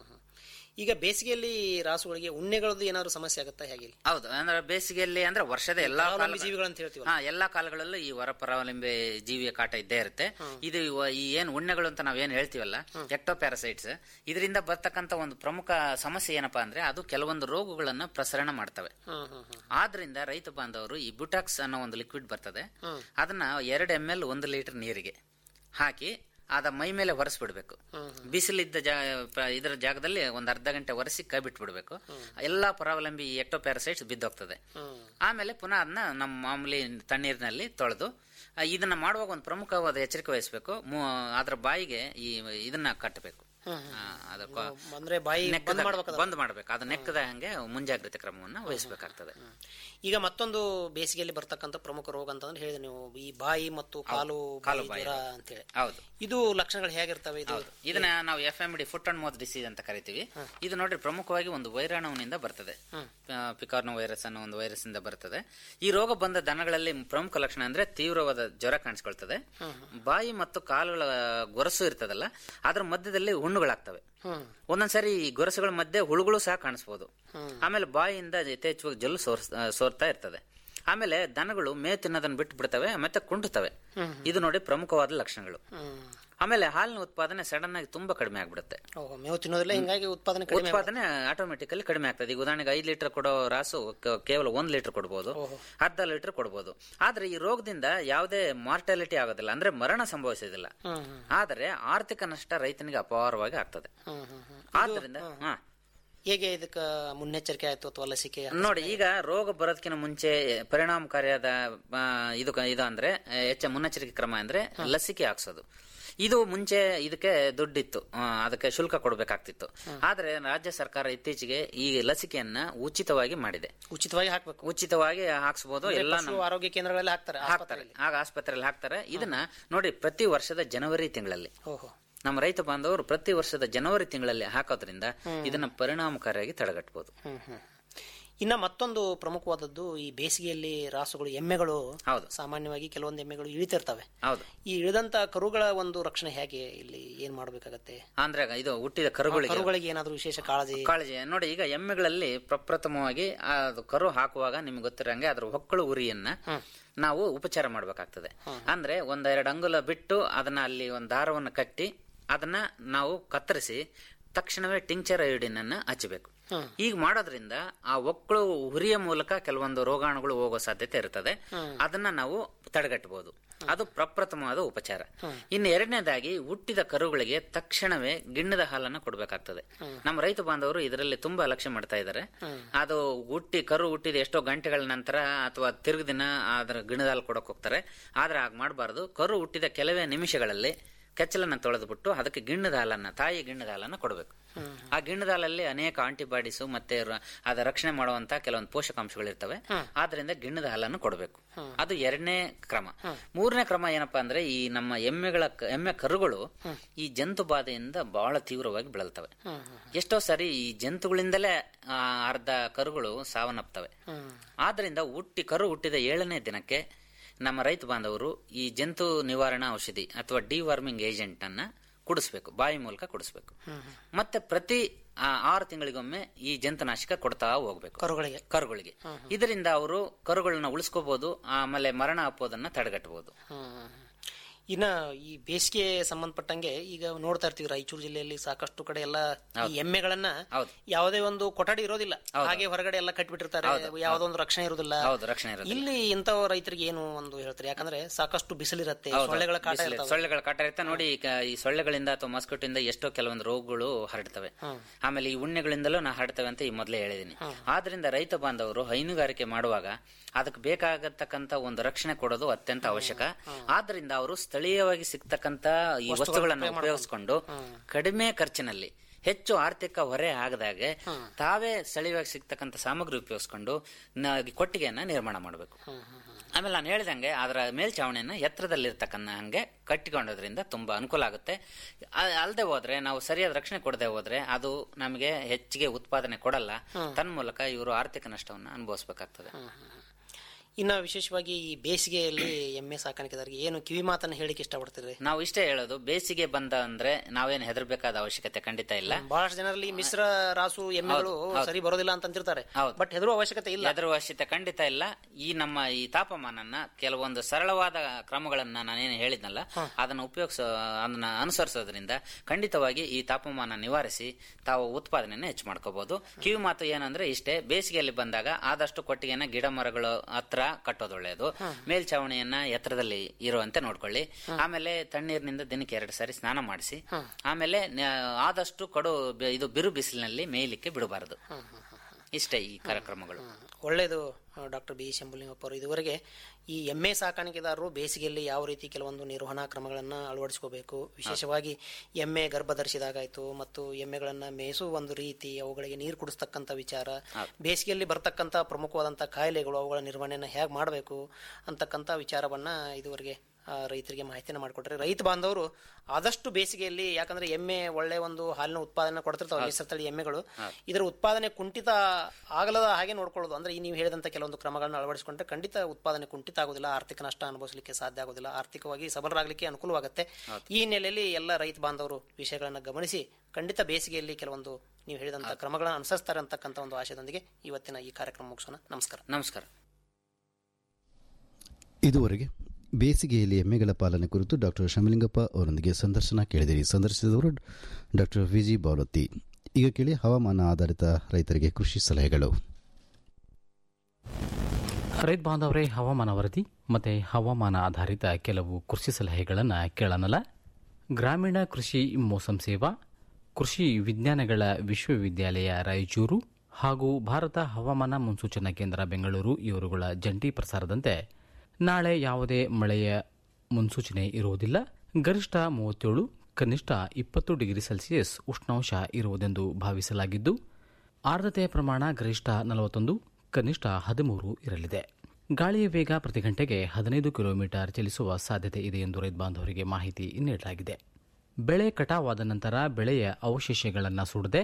ಈಗ ಬೇಸಿಗೆಯಲ್ಲಿ ರಾಸುಗಳಿಗೆ ಉಣ್ಣೆಗಳದ್ದು ಏನಾದ್ರು ಸಮಸ್ಯೆ ಆಗುತ್ತಾ ಹೇಗೆ ಹೌದು ಅಂದ್ರೆ ಬೇಸಿಗೆಯಲ್ಲಿ ಅಂದ್ರೆ ವರ್ಷದ ಎಲ್ಲಾ ಪರಾವಲಂಬಿ ಕಾಲ- ಜೀವಿಗಳಂತ ಹೇಳ್ತೀವಲ್ಲ. ಹಾ ಎಲ್ಲಾ ಕಾಲಗಳಲ್ಲೂ ಈ ಹೊರ ಪರಾವಲಂಬಿ ಜೀವಿಯ ಕಾಟ ಇದ್ದೇ ಇರುತ್ತೆ ಇದು ಇವ- ಈ ಏನ್ ಉಣ್ಣೆಗಳು ಅಂತ ನಾವೇನ್ ಹೇಳ್ತೀವಲ್ಲ ಎಕ್ಟೋಪ್ಯಾರಸೈಟ್ಸ್ ಇದರಿಂದ ಬರ್ತಕ್ಕಂತ ಒಂದು ಪ್ರಮುಖ ಸಮಸ್ಯೆ ಏನಪ್ಪಾ ಅಂದ್ರೆ ಅದು ಕೆಲವೊಂದು ರೋಗಗಳನ್ನ ಪ್ರಸರಣ ಮಾಡ್ತವೆ ಆದ್ರಿಂದ ರೈತ ಬಾಂಧವರು ಈ ಬುಟಾಕ್ಸ್ ಅನ್ನೋ ಒಂದು ಲಿಕ್ವಿಡ್ ಬರ್ತದೆ ಅದನ್ನ ಎರಡು ಎಂ ಎಲ್ ಒಂದು ಲೀಟರ್ ನೀರಿಗೆ ಹಾಕಿ ಅದ ಮೈ ಮೇಲೆ ಒರೆಸ್ಬಿಡ್ಬೇಕು ಬಿಸಿಲಿದ್ದ ಜಾ ಪ- ಇದರ ಜಾಗದಲ್ಲಿ ಒಂದ್ ಅರ್ಧ ಗಂಟೆ ಒರೆಸಿ ಕೈ ಬಿಟ್ಬಿಡ್ಬೇಕು ಎಲ್ಲಾ ಪರಾವಲಂಬಿ ಎಕ್ಟೋಪ್ಯಾರಸೈಟ್ಸ್ ಬಿದ್ದೋಗ್ತದೆ ಆಮೇಲೆ ಪುನಃ ಅದನ್ನ ನಮ್ಮ ಮಾಮೂಲಿ ತಣ್ಣೀರಿನಲ್ಲಿ ತೊಳೆದು ಆ, ಇದನ್ನ ಮಾಡುವಾಗ ಒಂದು ಪ್ರಮುಖವಾದ ಎಚ್ಚರಿಕೆ ವಹಿಸಬೇಕು ಅದ್ರ ಬಾಯಿಗೆ ಈ ಇದನ್ನ ಕಟ್ಟಬೇಕು ಆ, ಅದಕ್ಕ ಅಂದ್ರೆ ಬಾಯಿ ನೆಕ್ಕದ- ಬಂದ್ ಮಾಡ್ಬೇಕು ಅದನ್ನ. ಬಂದ್ ಮಾಡ್ಬೇಕು ಅದು ನೆಕ್ಕದ ಹಂಗೆ ಮುಂಜಾಗ್ರತೆ ಕ್ರಮವನ್ನ ವಹಿಸಬೇಕಾಗ್ತದೆ ಈಗ ಮತ್ತೊಂದು ಬೇಸಿಗೆಯಲ್ಲಿ ಬರ್ತಕ್ಕಂಥ ಪ್ರಮುಖ ರೋಗ ಅಂತಂದ್ರೆ ಹೇಳಿದ್ರೆ ನೀವು ಈ ಬಾಯಿ ಮತ್ತು ಕಾಲು ಕಾಲು ಬಾಯಿ ಬಾಯಿ ಜ್ವರ ರೋಗ. ಅಂತೇಳಿ ಹೌದು ಇದು ಲಕ್ಷಣಗಳು ಹೇಗಿರ್ತವೆ ಇದು ಹೌದು ಇದನ್ನ ನಾವು F M D foot and mouth disease ಅಂತ ಕರಿತೀವಿ ಇದು ನೋಡ್ರಿ ಪ್ರಮುಖವಾಗಿ ಒಂದು ವೈರಾಣುವಿನಿಂದ ಬರ್ತದೆ ಪಿಕಾರ್ನೋ ವೈರಸ್ ಅನ್ನೋ ಒಂದು ವೈರಸ್ ಇಂದ ಬರ್ತದೆ ಈ ರೋಗ ಬಂದ ದನಗಳಲ್ಲಿ ಪ್ರಮುಖ ಲಕ್ಷಣ ಅಂದ್ರೆ ತೀವ್ರವಾದ ಜ್ವರ ಕಾಣಿಸ್ಕೊಳ್ತದೆ ಬಾಯಿ ಮತ್ತು ಕಾಲುಗಳ ಗೊರಸು ಇರ್ತದಲ್ಲ ಅದ್ರ ಮಧ್ಯದಲ್ಲಿ ಹುಣ್ಣುಗಳಾಗ್ತವೆ ಒಂದೊಂದ್ಸರಿ ಈ ಗೊರಸುಗಳ ಮಧ್ಯೆ ಹುಳುಗಳು ಸಹ ಕಾಣಿಸ್ಬೋದು ಆಮೇಲೆ ಬಾಯಿಯಿಂದ ಯಥೇಚ್ಛವಾಗಿ ಜಲ್ಲು ಸೋರ್ಸ್ ಸೋರ್ತಾ ಇರ್ತದೆ ಆಮೇಲೆ ದನಗಳು ಮೇ ತಿನ್ನೋದನ್ನ ಬಿಟ್ಟು ಬಿಡ್ತವೆ ಮತ್ತೆ ಕುಂಟುತ್ತವೆ ಇದು ನೋಡಿ ಪ್ರಮುಖವಾದ ಲಕ್ಷಣಗಳು ಆಮೇಲೆ ಹಾಲಿನ ಉತ್ಪಾದನೆ ಸಡನ್ ಆಗಿ ತುಂಬಾ ಕಡಿಮೆ ಆಗ್ಬಿಡುತ್ತೆ ಓಹೋ ಮೇವು ತಿನ್ನೋದಿಲ್ಲ ಹಿಂಗಾಗಿ ಉತ್ಪಾದನೆ ಕಡಿಮೆ ಉತ್ಪಾದನೆ ಆಟೋಮೆಟಿಕಲಿ ಕಡಿಮೆ ಆಗ್ತದೆ ಈಗ ಉದಾಹರಣೆಗೆ ಐದು ಲೀಟರ್ ಕೊಡೋ ರಾಸು ಕ- ಕೇವಲ ಒಂದ್ ಲೀಟರ್ ಕೊಡ್ಬೋದು ಅರ್ಧ ಲೀಟರ್ ಕೊಡ್ಬೋದು ಆದ್ರೆ ಈ ರೋಗದಿಂದ ಯಾವುದೇ ಮಾರ್ಟಾಲಿಟಿ ಆಗೋದಿಲ್ಲ ಅಂದ್ರೆ ಮರಣ ಸಂಭವಿಸೋದಿಲ್ಲ ಆದರೆ ಆರ್ಥಿಕ ನಷ್ಟ ರೈತನಿಗೆ ಅಪಾರವಾಗಿ ಆಗ್ತದೆ ಆದ್ರಿಂದ ಹಾ ಹೇಗೆ ಇದಕ್ಕೆ ಮುನ್ನೆಚ್ಚರಿಕೆ ಆಯ್ತು ಅಥವಾ ಲಸಿಕೆ ನೋಡಿ ಈಗ ರೋಗ ಬರೋದಕ್ಕಿಂತ ಮುಂಚೆ ಪರಿಣಾಮಕಾರಿಯಾದ ಆ, ಇದು ಕ- ಇದು ಅಂದ್ರೆ ಆ, ಹೆಚ್ಚ ಮುನ್ನೆಚ್ಚರಿಕೆ ಕ್ರಮ ಅಂದ್ರೆ ಲಸಿಕೆ ಹಾಕ್ಸೋದು ಇದು ಮುಂಚೆ ಇದಕ್ಕೆ ದುಡ್ಡಿತ್ತು ಆ, ಅದಕ್ಕೆ ಶುಲ್ಕ ಕೊಡಬೇಕಾಗ್ತಿತ್ತು ಆದ್ರೆ ರಾಜ್ಯ ಸರ್ಕಾರ ಇತ್ತೀಚೆಗೆ ಈ ಲಸಿಕೆಯನ್ನ ಉಚಿತವಾಗಿ ಮಾಡಿದೆ ಉಚಿತವಾಗಿ ಹಾಕ್ಬೇಕು ಉಚಿತವಾಗಿ ಹಾಕ್ಸ್ಬೋದು ಅಂದ್ರೆ ಎಲ್ಲ ಪಶು ಆರೋಗ್ಯ ಕೇಂದ್ರಗಳಲ್ಲಿ ಹಾಕ್ತಾರೆ ಹಾಕ್ತಾರೆ ಆಗ ಆಸ್ಪತ್ರೆಯಲ್ಲಿ ಹಾಕ್ತಾರೆ ಇದನ್ನ ನೋಡಿ ಪ್ರತಿ ವರ್ಷದ ಜನವರಿ ತಿಂಗಳಲ್ಲಿ ಓಹೋ ನಮ್ಮ ರೈತ ಬಾಂಧವರು ಪ್ರತಿ ವರ್ಷದ ಜನವರಿ ತಿಂಗಳಲ್ಲಿ ಹಾಕೋದ್ರಿಂದ ಇದನ್ನ ಪರಿಣಾಮಕಾರಿಯಾಗಿ ತಡೆಗಟ್ಟಬಹುದು ಹ್ಮ್ ಹ್ಮ್ ಇನ್ನ ಮತ್ತೊಂದು ಪ್ರಮುಖವಾದದ್ದು ಈ ಬೇಸಿಗೆಯಲ್ಲಿ ರಾಸುಗಳು ಎಮ್ಮೆಗಳು ಹೌದು ಸಾಮಾನ್ಯವಾಗಿ ಕೆಲವೊಂದು ಎಮ್ಮೆಗಳು ಇಳಿತಿರ್ತವೆ ಹೌದು ಈ ಇಳಿದಂತ ಕರುಗಳ ಒಂದು ರಕ್ಷಣೆ ಹೇಗೆ ಇಲ್ಲಿ ಏನ್ ಮಾಡ್ಬೇಕಾಗತ್ತೆ ಅಂದ್ರೆ ಇದು ಹುಟ್ಟಿದ ಕರುಗಳಿಗೆ ಕರುಗಳಿಗೆ ಏನಾದ್ರೂ ವಿಶೇಷ ಕಾಳಜಿ ಕಾಳಜಿ ನೋಡಿ ಈಗ ಎಮ್ಮೆಗಳಲ್ಲಿ ಪ್ರಪ್ರಥಮವಾಗಿ ಆ ಅದು ಕರು ಹಾಕುವಾಗ ನಿಮ್ಗೆ ಗೊತ್ತಿರಂಗೆ ಅದ್ರ ಹೊಕ್ಕಳು ಉರಿಯನ್ನ ನಾವು ಉಪಚಾರ ಮಾಡಬೇಕಾಗ್ತದೆ ಅಂದ್ರೆ ಒಂದೆರಡು ಅಂಗುಲ ಬಿಟ್ಟು ಅದನ್ನ ಅಲ್ಲಿ ಒಂದು ದಾರವನ್ನು ಕಟ್ಟಿ ಅದನ್ನ ನಾವು ಕತ್ತರಿಸಿ ತಕ್ಷಣವೇ ಟಿಂಕ್ಚರ್ ಐಡಿನ್ ಅನ್ನ ಹಚ್ಚಬೇಕು ಈಗ ಮಾಡೋದ್ರಿಂದ ಆ ಒಕ್ಕಳು ಹುರಿಯ ಮೂಲಕ ಕೆಲವೊಂದು ರೋಗಾಣುಗಳು ಹೋಗೋ ಸಾಧ್ಯತೆ ಇರ್ತದೆ ಅದನ್ನ ನಾವು ತಡೆಗಟ್ಟಬಹುದು ಅದು ಪ್ರಪ್ರಥಮವಾದ ಉಪಚಾರ ಇನ್ನು ಎರಡನೇದಾಗಿ ಹುಟ್ಟಿದ ಕರುಗಳಿಗೆ ತಕ್ಷಣವೇ ಗಿಣ್ಣದ ಹಾಲನ್ನು ಕೊಡಬೇಕಾಗ್ತದೆ ನಮ್ಮ ರೈತ ಬಾಂಧವರು ಇದರಲ್ಲಿ ತುಂಬಾ ಲಕ್ಷ್ಯ ಮಾಡ್ತಾ ಇದ್ದಾರೆ ಅದು ಹುಟ್ಟಿ ಕರು ಹುಟ್ಟಿದ ಎಷ್ಟೋ ಗಂಟೆಗಳ ನಂತರ ಅಥವಾ ತಿರುగు ದಿನ ಅದರ ಗಿಣ್ಣದ ಹಾಲು ಕೊಡಕ್ ಹೋಗ್ತಾರೆ ಆದ್ರೆ ಹಾಗೆ ಮಾಡಬಾರ್ದು ಕರು ಹುಟ್ಟಿದ ಕೆಲವೇ ನಿಮಿಷಗಳಲ್ಲಿ ಕೆಚ್ಚಲನ್ನ ತೊಳೆದ್ಬಿಟ್ಟು ಅದಕ್ಕೆ ಗಿಣ್ಣದ ಹಾಲನ್ನ ತಾಯಿ ಗಿಣ್ಣದ ಹಾಲನ್ನ ಕೊಡಬೇಕು ಆ ಗಿಣ್ಣದ ಹಾಲಲ್ಲಿ ಅನೇಕ ಆಂಟಿಬಾಡೀಸ್ ಮತ್ತೆ ರ- ಅದ ರಕ್ಷಣೆ ಮಾಡುವಂತ ಕೆಲವೊಂದು ಪೋಷಕಾಂಶಗಳು ಇರ್ತವೆ ಆದ್ರಿಂದ ಗಿಣ್ಣದ ಹಾಲನ್ನು ಕೊಡಬೇಕು ಅದು ಎರಡನೇ ಕ್ರಮ ಮೂರನೇ ಕ್ರಮ ಏನಪ್ಪಾ ಅಂದ್ರೆ ಈ ನಮ್ಮ ಎಮ್ಮೆಗಳ ಕ- ಎಮ್ಮೆ ಕರುಗಳು ಈ ಜಂತು ಬಾಧೆಯಿಂದ ಬಹಳ ತೀವ್ರವಾಗಿ ಬಳಲ್ತವೆ ಎಷ್ಟೋ ಸರಿ ಈ ಜಂತುಗಳಿಂದಲೇ ಆ, ಅರ್ಧ ಕರುಗಳು ಸಾವನ್ನಪ್ತವೆ ಆದ್ರಿಂದ ಹುಟ್ಟಿ ಕರು ಹುಟ್ಟಿದ ಏಳನೇ ದಿನಕ್ಕೆ ನಮ್ಮ ರೈತ ಬಾಂಧವರು ಈ ಜಂತು ನಿವಾರಣಾ ಔಷಧಿ ಅಥವಾ ಡಿವಾರ್ಮಿಂಗ್ ಏಜೆಂಟ್ ಅನ್ನ ಕುಡಿಸ್ಬೇಕು ಬಾಯಿ ಮೂಲಕ ಕುಡಿಸ್ಬೇಕು ಮತ್ತೆ ಪ್ರತಿ ಆ, ಆರು ತಿಂಗಳಿಗೊಮ್ಮೆ ಈ ಜಂತುನಾಶಕ ಕೊಡ್ತಾ ಹೋಗ್ಬೇಕು ಕರುಗಳಿಗೆ ಕರುಗಳಿಗೆ ಇದರಿಂದ ಅವರು ಕರುಗಳನ್ನ ಉಳಿಸ್ಕೋಬಹುದು ಆಮೇಲೆ ಮರಣ ಹಾಕೋದನ್ನ ತಡೆಗಟ್ಟಬಹುದು ಇನ್ನ ಈ ಬೇಸಿಗೆ ಸಂಬಂಧಪಟ್ಟಂಗೆ ಈಗ ನೋಡ್ತಾ ಇರ್ತೀವಿ ರಾಯಚೂರು ಜಿಲ್ಲೆಯಲ್ಲಿ ಸಾಕಷ್ಟು ಕಡೆ ಎಲ್ಲ ಈ ಎಮ್ಮೆಗಳನ್ನ ಯಾವುದೇ ಒಂದು ಕೊಠಡಿ ಇರೋದಿಲ್ಲ ಹಾಗೆ ಹೊರಗಡೆ ಎಲ್ಲ ಕಟ್ಬಿಟ್ಟಿರ್ತಾರೆ ಯಾವುದೋ ಒಂದು ರಕ್ಷಣೆ ಇರೋದಿಲ್ಲ ಹೌದು ರಕ್ಷಣೆ ಇರೋದಿಲ್ಲ. ಇಲ್ಲಿ ಇಂಥವ ರೈತರಿಗೆ ಏನು ಒಂದು ಹೇಳ್ತಾರೆ ಯಾಕಂದ್ರೆ ಸಾಕಷ್ಟು ಬಿಸಿಲಿರತ್ತೆ ಹೌದು. ಸೊಳ್ಳೆಗಳ ಕಾಟ ಬಿಸಿಲು- ಇರ್ತಾವೆ. ಸೊಳ್ಳೆಗಳ ಕಾಟ ಇರುತ್ತೆ ನೋಡಿ ಈಗ ಈ ಸೊಳ್ಳೆಗಳಿಂದ ಅಥವಾ ಮಸ್ಕಿಟಿಂದ ಎಷ್ಟೋ ಕೆಲವೊಂದು ರೋಗಗಳು ಹರಡ್ತವೆ ಆಮೇಲೆ ಈ ಉಣ್ಣೆಗಳಿಂದಲೂ ನಾ ಹರಡ್ತವೆ ಅಂತ ಈ ಮೊದಲೇ ಹೇಳಿದೀನಿ ಆದ್ರಿಂದ ರೈತ ಬಾಂಧವರು ಹೈನುಗಾರಿಕೆ ಮಾಡುವಾಗ ಅದಕ್ಕೆ ಬೇಕಾಗತಕ್ಕಂತ ಒಂದು ರಕ್ಷಣೆ ಕೊಡೋದು ಅತ್ಯಂತ ಅವಶ್ಯಕ ಆದ್ರಿಂದ ಅವರು ಸ್ಥಳೀಯವಾಗಿ ಸಿಗ್ತಕ್ಕಂತ ಈ ವಸ್ತುಗಳನ್ನು ಉಪಯೋಗಿಸಿಕೊಂಡು ಕಡಿಮೆ ಖರ್ಚಿನಲ್ಲಿ ಹೆಚ್ಚು ಆರ್ಥಿಕ ಹೊರೆ ಆಗದಾಗೆ ತಾವೇ ಸ್ಥಳೀಯವಾಗಿ ಸಿಗ್ತಕ್ಕಂಥ ಸಾಮಗ್ರಿ ಉಪಯೋಗಿಸ್ಕೊಂಡು ನ- ಕೊಟ್ಟಿಗೆಯನ್ನ ನಿರ್ಮಾಣ ಮಾಡಬೇಕು ಆಮೇಲೆ ನಾನು ಹೇಳಿದಂಗೆ ಅದರ ಮೇಲ್ಚಾವಣಿಯನ್ನ ಎತ್ತರದಲ್ಲಿರ್ತಕ್ಕನ್ನ ಹಂಗೆ ಕಟ್ಟಿಕೊಂಡೋದ್ರಿಂದ ತುಂಬಾ ಅನುಕೂಲ ಆಗುತ್ತೆ ಅ- ಅಲ್ದೆ ಹೋದ್ರೆ ನಾವು ಸರಿಯಾದ ರಕ್ಷಣೆ ಕೊಡದೆ ಹೋದ್ರೆ ಅದು ನಮಗೆ ಹೆಚ್ಚಿಗೆ ಉತ್ಪಾದನೆ ಕೊಡಲ್ಲ ತನ್ಮೂಲಕ ಇವರು ಆರ್ಥಿಕ ನಷ್ಟವನ್ನು ಅನುಭವಿಸಬೇಕಾಗ್ತದೆ ಇನ್ನ ವಿಶೇಷವಾಗಿ ಈ ಬೇಸಿಗೆಯಲ್ಲಿ ಎಮ್ಮೆ ಸಾಕಾಣಿಕೆದಾರರಿಗೆ ಏನು ಕಿವಿ ಮಾತನ್ನ ಹೇಳಿಕೆ ಇಷ್ಟಪಡ್ತೀರಿ ನಾವು ಇಷ್ಟೇ ಹೇಳೋದು ಬೇಸಿಗೆ ಬಂದ ಅಂದ್ರೆ ನಾವೇನು ಹೆದರ್ಬೇಕಾದ ಅವಶ್ಯಕತೆ ಖಂಡಿತ ಇಲ್ಲ ಬಹಳಷ್ಟು ಜನರಲ್ಲಿ ಮಿಶ್ರ ರಾಸು ಎಮ್ಮೆಗಳು ಹೌದು, ಹೌದು. ಸರಿ ಬರೋದಿಲ್ಲ ಅಂತ ಅಂತಿರ್ತಾರೆ ಹೌದು. ಬಟ್ ಹೆದರುವ ಅವಶ್ಯಕತೆ ಇಲ್ಲ ಹೆದರುವ ಅವಶ್ಯಕತೆ ಖಂಡಿತ ಇಲ್ಲ ಈ ನಮ್ಮ ಈ ತಾಪಮಾನನ ಕೆಲವೊಂದು ಸರಳವಾದ ಕ್ರಮಗಳನ್ನ ನಾನೇನು ಹೇಳಿದ್ನಲ್ಲ ಅದನ್ನ ಉಪಯೋಗಿಸ ಅದನ್ನ ಅನುಸರಿಸೋದ್ರಿಂದ ಖಂಡಿತವಾಗಿ ಈ ತಾಪಮಾನ ನಿವಾರಿಸಿ ತಾವು ಉತ್ಪಾದನೆಯನ್ನು ಹೆಚ್ಚು ಮಾಡ್ಕೋಬಹುದು ಕಿವಿ ಮಾತು ಏನಂದ್ರೆ ಇಷ್ಟೇ ಬೇಸಿಗೆಯಲ್ಲಿ ಬಂದಾಗ ಆದಷ್ಟು ಕೊಟ್ಟಿಗೆನ ಗಿಡ ಮರಗಳ ಹತ್ರ ಕಟ್ಟೋದು ಒಳ್ಳೆಯದು ಮೇಲ್ಛಾವಣಿಯನ್ನ ಎತ್ತರದಲ್ಲಿ ಇರುವಂತೆ ನೋಡ್ಕೊಳ್ಳಿ ಆಮೇಲೆ ತಣ್ಣೀರಿನಿಂದ ದಿನಕ್ಕೆ ಎರಡು ಸಾರಿ ಸ್ನಾನ ಮಾಡಿಸಿ ಆಮೇಲೆ ನ- ಆದಷ್ಟು ಕಡು ಬೆ- ಇದು ಬಿರು ಬಿಸಿಲಿನಲ್ಲಿ ಮೇಯ್ಲಿಕ್ಕೆ ಬಿಡಬಾರದು ಇಷ್ಟೇ ಈ ಕಾರ್ಯಕ್ರಮಗಳು ಒಳ್ಳೆಯದು ಡಾಕ್ಟರ್ ಬಿ ಶಂಭುಲಿಂಗಪ್ಪ ಅವರು ಇದುವರೆಗೆ ಈ ಎಮ್ಮೆ ಸಾಕಾಣಿಕೆದಾರರು ಬೇಸಿಗೆಯಲ್ಲಿ ಯಾವ ರೀತಿ ಕೆಲವೊಂದು ನಿರ್ವಹಣಾ ಕ್ರಮಗಳನ್ನು ಅಳವಡಿಸ್ಕೋಬೇಕು ವಿಶೇಷವಾಗಿ ಎಮ್ಮೆ ಗರ್ಭ ಧರಿಸಿದಾಗಾಯ್ತು ಮತ್ತು ಎಮ್ಮೆಗಳನ್ನು ಮೇಯಿಸುವ ಒಂದು ರೀತಿ ಅವುಗಳಿಗೆ ನೀರು ಕುಡಿಸ್ತಕ್ಕಂಥ ವಿಚಾರ ಬೇಸಿಗೆಯಲ್ಲಿ ಬರ್ತಕ್ಕಂಥ ಪ್ರಮುಖವಾದಂಥ ಕಾಯಿಲೆಗಳು ಅವುಗಳ ನಿರ್ವಹಣೆಯನ್ನು ಹೇಗೆ ಮಾಡಬೇಕು ಅಂತಕ್ಕಂಥ ವಿಚಾರವನ್ನ ಇದುವರೆಗೆ ಆ, ರೈತರಿಗೆ ಮಾಹಿತಿಯನ್ನು ಮಾಡಿಕೊಟ್ರೆ ರೈತ ಬಾಂಧವರು ಆದಷ್ಟು ಬೇಸಿಗೆಯಲ್ಲಿ ಯಾಕಂದ್ರೆ ಎಮ್ಮೆ ಒಳ್ಳೆ ಒಂದು ಹಾಲಿನ ಉತ್ಪಾದನೆ ಕೊಡ್ತಿರ್ತಾವೆ ಮಿಶ್ರ ತಳಿ ಎಮ್ಮೆಗಳು ಇದರ ಉತ್ಪಾದನೆ ಕುಂಠಿತ ಆಗಲದ ಹಾಗೆ ನೋಡ್ಕೊಳ್ಳೋದು ಅಂದ್ರೆ ಈ ನೀವು ಹೇಳಿದಂತ ಕೆಲವೊಂದು ಕ್ರಮಗಳನ್ನು ಅಳವಡಿಸಿಕೊಂಡ್ರೆ ಖಂಡಿತ ಉತ್ಪಾದನೆ ಕುಂಠಿತ ಆಗೋದಿಲ್ಲ ಆರ್ಥಿಕ ನಷ್ಟ ಅನುಭವಿಸಲಿಕ್ಕೆ ಸಾಧ್ಯ ಆಗೋದಿಲ್ಲ ಆರ್ಥಿಕವಾಗಿ ಸಬಲರಾಗಲಿಕ್ಕೆ ಅನುಕೂಲವಾಗುತ್ತೆ ಈ ಹಿನ್ನೆಲೆಯಲ್ಲಿ ಎಲ್ಲ ರೈತ ಬಾಂಧವರು ವಿಷಯಗಳನ್ನು ಗಮನಿಸಿ ಖಂಡಿತ ಬೇಸಿಗೆಯಲ್ಲಿ ಕೆಲವೊಂದು ನೀವು ಹೇಳಿದಂತ ಕ್ರಮಗಳನ್ನು ಅನುಸರಿಸ್ತಾರೆ ಅಂತಕ್ಕಂಥ ಒಂದು ಆಶಯದೊಂದಿಗೆ ಇವತ್ತಿನ ಈ ಕಾರ್ಯಕ್ರಮ ಮುಗಿಸೋಣ ನಮಸ್ಕಾರ ನಮಸ್ಕಾರ ಇದುವರೆಗೆ ಬೇಸಿಗೆಯಲ್ಲಿ ಎಮ್ಮೆಗಳ ಪಾಲನೆ ಕುರಿತು ಡಾಕ್ಟರ್ ಶಮಲಿಂಗಪ್ಪ ಅವರೊಂದಿಗೆ ಸಂದರ್ಶನ ಕೇಳಿದಿರಿ ಸಂದರ್ಶಿಸಿದವರು ಡಾಕ್ಟರ್ ವಿಜಿ ಬಾವಲತ್ತಿ ಈಗ ಕೇಳಿ ಹವಾಮಾನ ಆಧಾರಿತ ರೈತರಿಗೆ ಕೃಷಿ ಸಲಹೆಗಳು ರೈತ ಬಾಂಧವರೇ ಹವಾಮಾನ ವರದಿ ಮತ್ತು ಹವಾಮಾನ ಆಧಾರಿತ ಕೆಲವು ಕೃಷಿ ಸಲಹೆಗಳನ್ನು ಕೇಳೋಣಲ್ಲ ಗ್ರಾಮೀಣ ಕೃಷಿ ಮೋಸಂ ಸೇವಾ ಕೃಷಿ ವಿಜ್ಞಾನಗಳ ವಿಶ್ವವಿದ್ಯಾಲಯ ರಾಯಚೂರು ಹಾಗೂ ಭಾರತ ಹವಾಮಾನ ಮುನ್ಸೂಚನಾ ಕೇಂದ್ರ ಬೆಂಗಳೂರು ಇವರುಗಳ ಜಂಟಿ ಪ್ರಸಾರದಂತೆ ನಾಳೆ ಯಾವುದೇ ಮಳೆಯ ಮುನ್ಸೂಚನೆ ಇರುವುದಿಲ್ಲ ಗರಿಷ್ಠ ಮೂವತ್ತೇಳು ಕನಿಷ್ಠ ಇಪ್ಪತ್ತು ಡಿಗ್ರಿ ಸೆಲ್ಸಿಯಸ್ ಉಷ್ಣಾಂಶ ಇರುವುದೆಂದು ಭಾವಿಸಲಾಗಿದ್ದು ಆರ್ದ್ರತೆಯ ಪ್ರಮಾಣ ಗರಿಷ್ಠ ನಲವತ್ತೊಂದು ಕನಿಷ್ಠ ಹದಿಮೂರು ಇರಲಿದೆ ಗಾಳಿಯ ವೇಗ ಪ್ರತಿ ಗಂಟೆಗೆ ಹದಿನೈದು ಕಿಲೋಮೀಟರ್ ಚಲಿಸುವ ಸಾಧ್ಯತೆ ಇದೆ ಎಂದು ರೈತ ಬಾಂಧವರಿಗೆ ಮಾಹಿತಿ ನೀಡಲಾಗಿದೆ ಬೆಳೆ ಕಟಾವಾದ ನಂತರ ಬೆಳೆಯ ಅವಶೇಷಗಳನ್ನು ಸುಡದೆ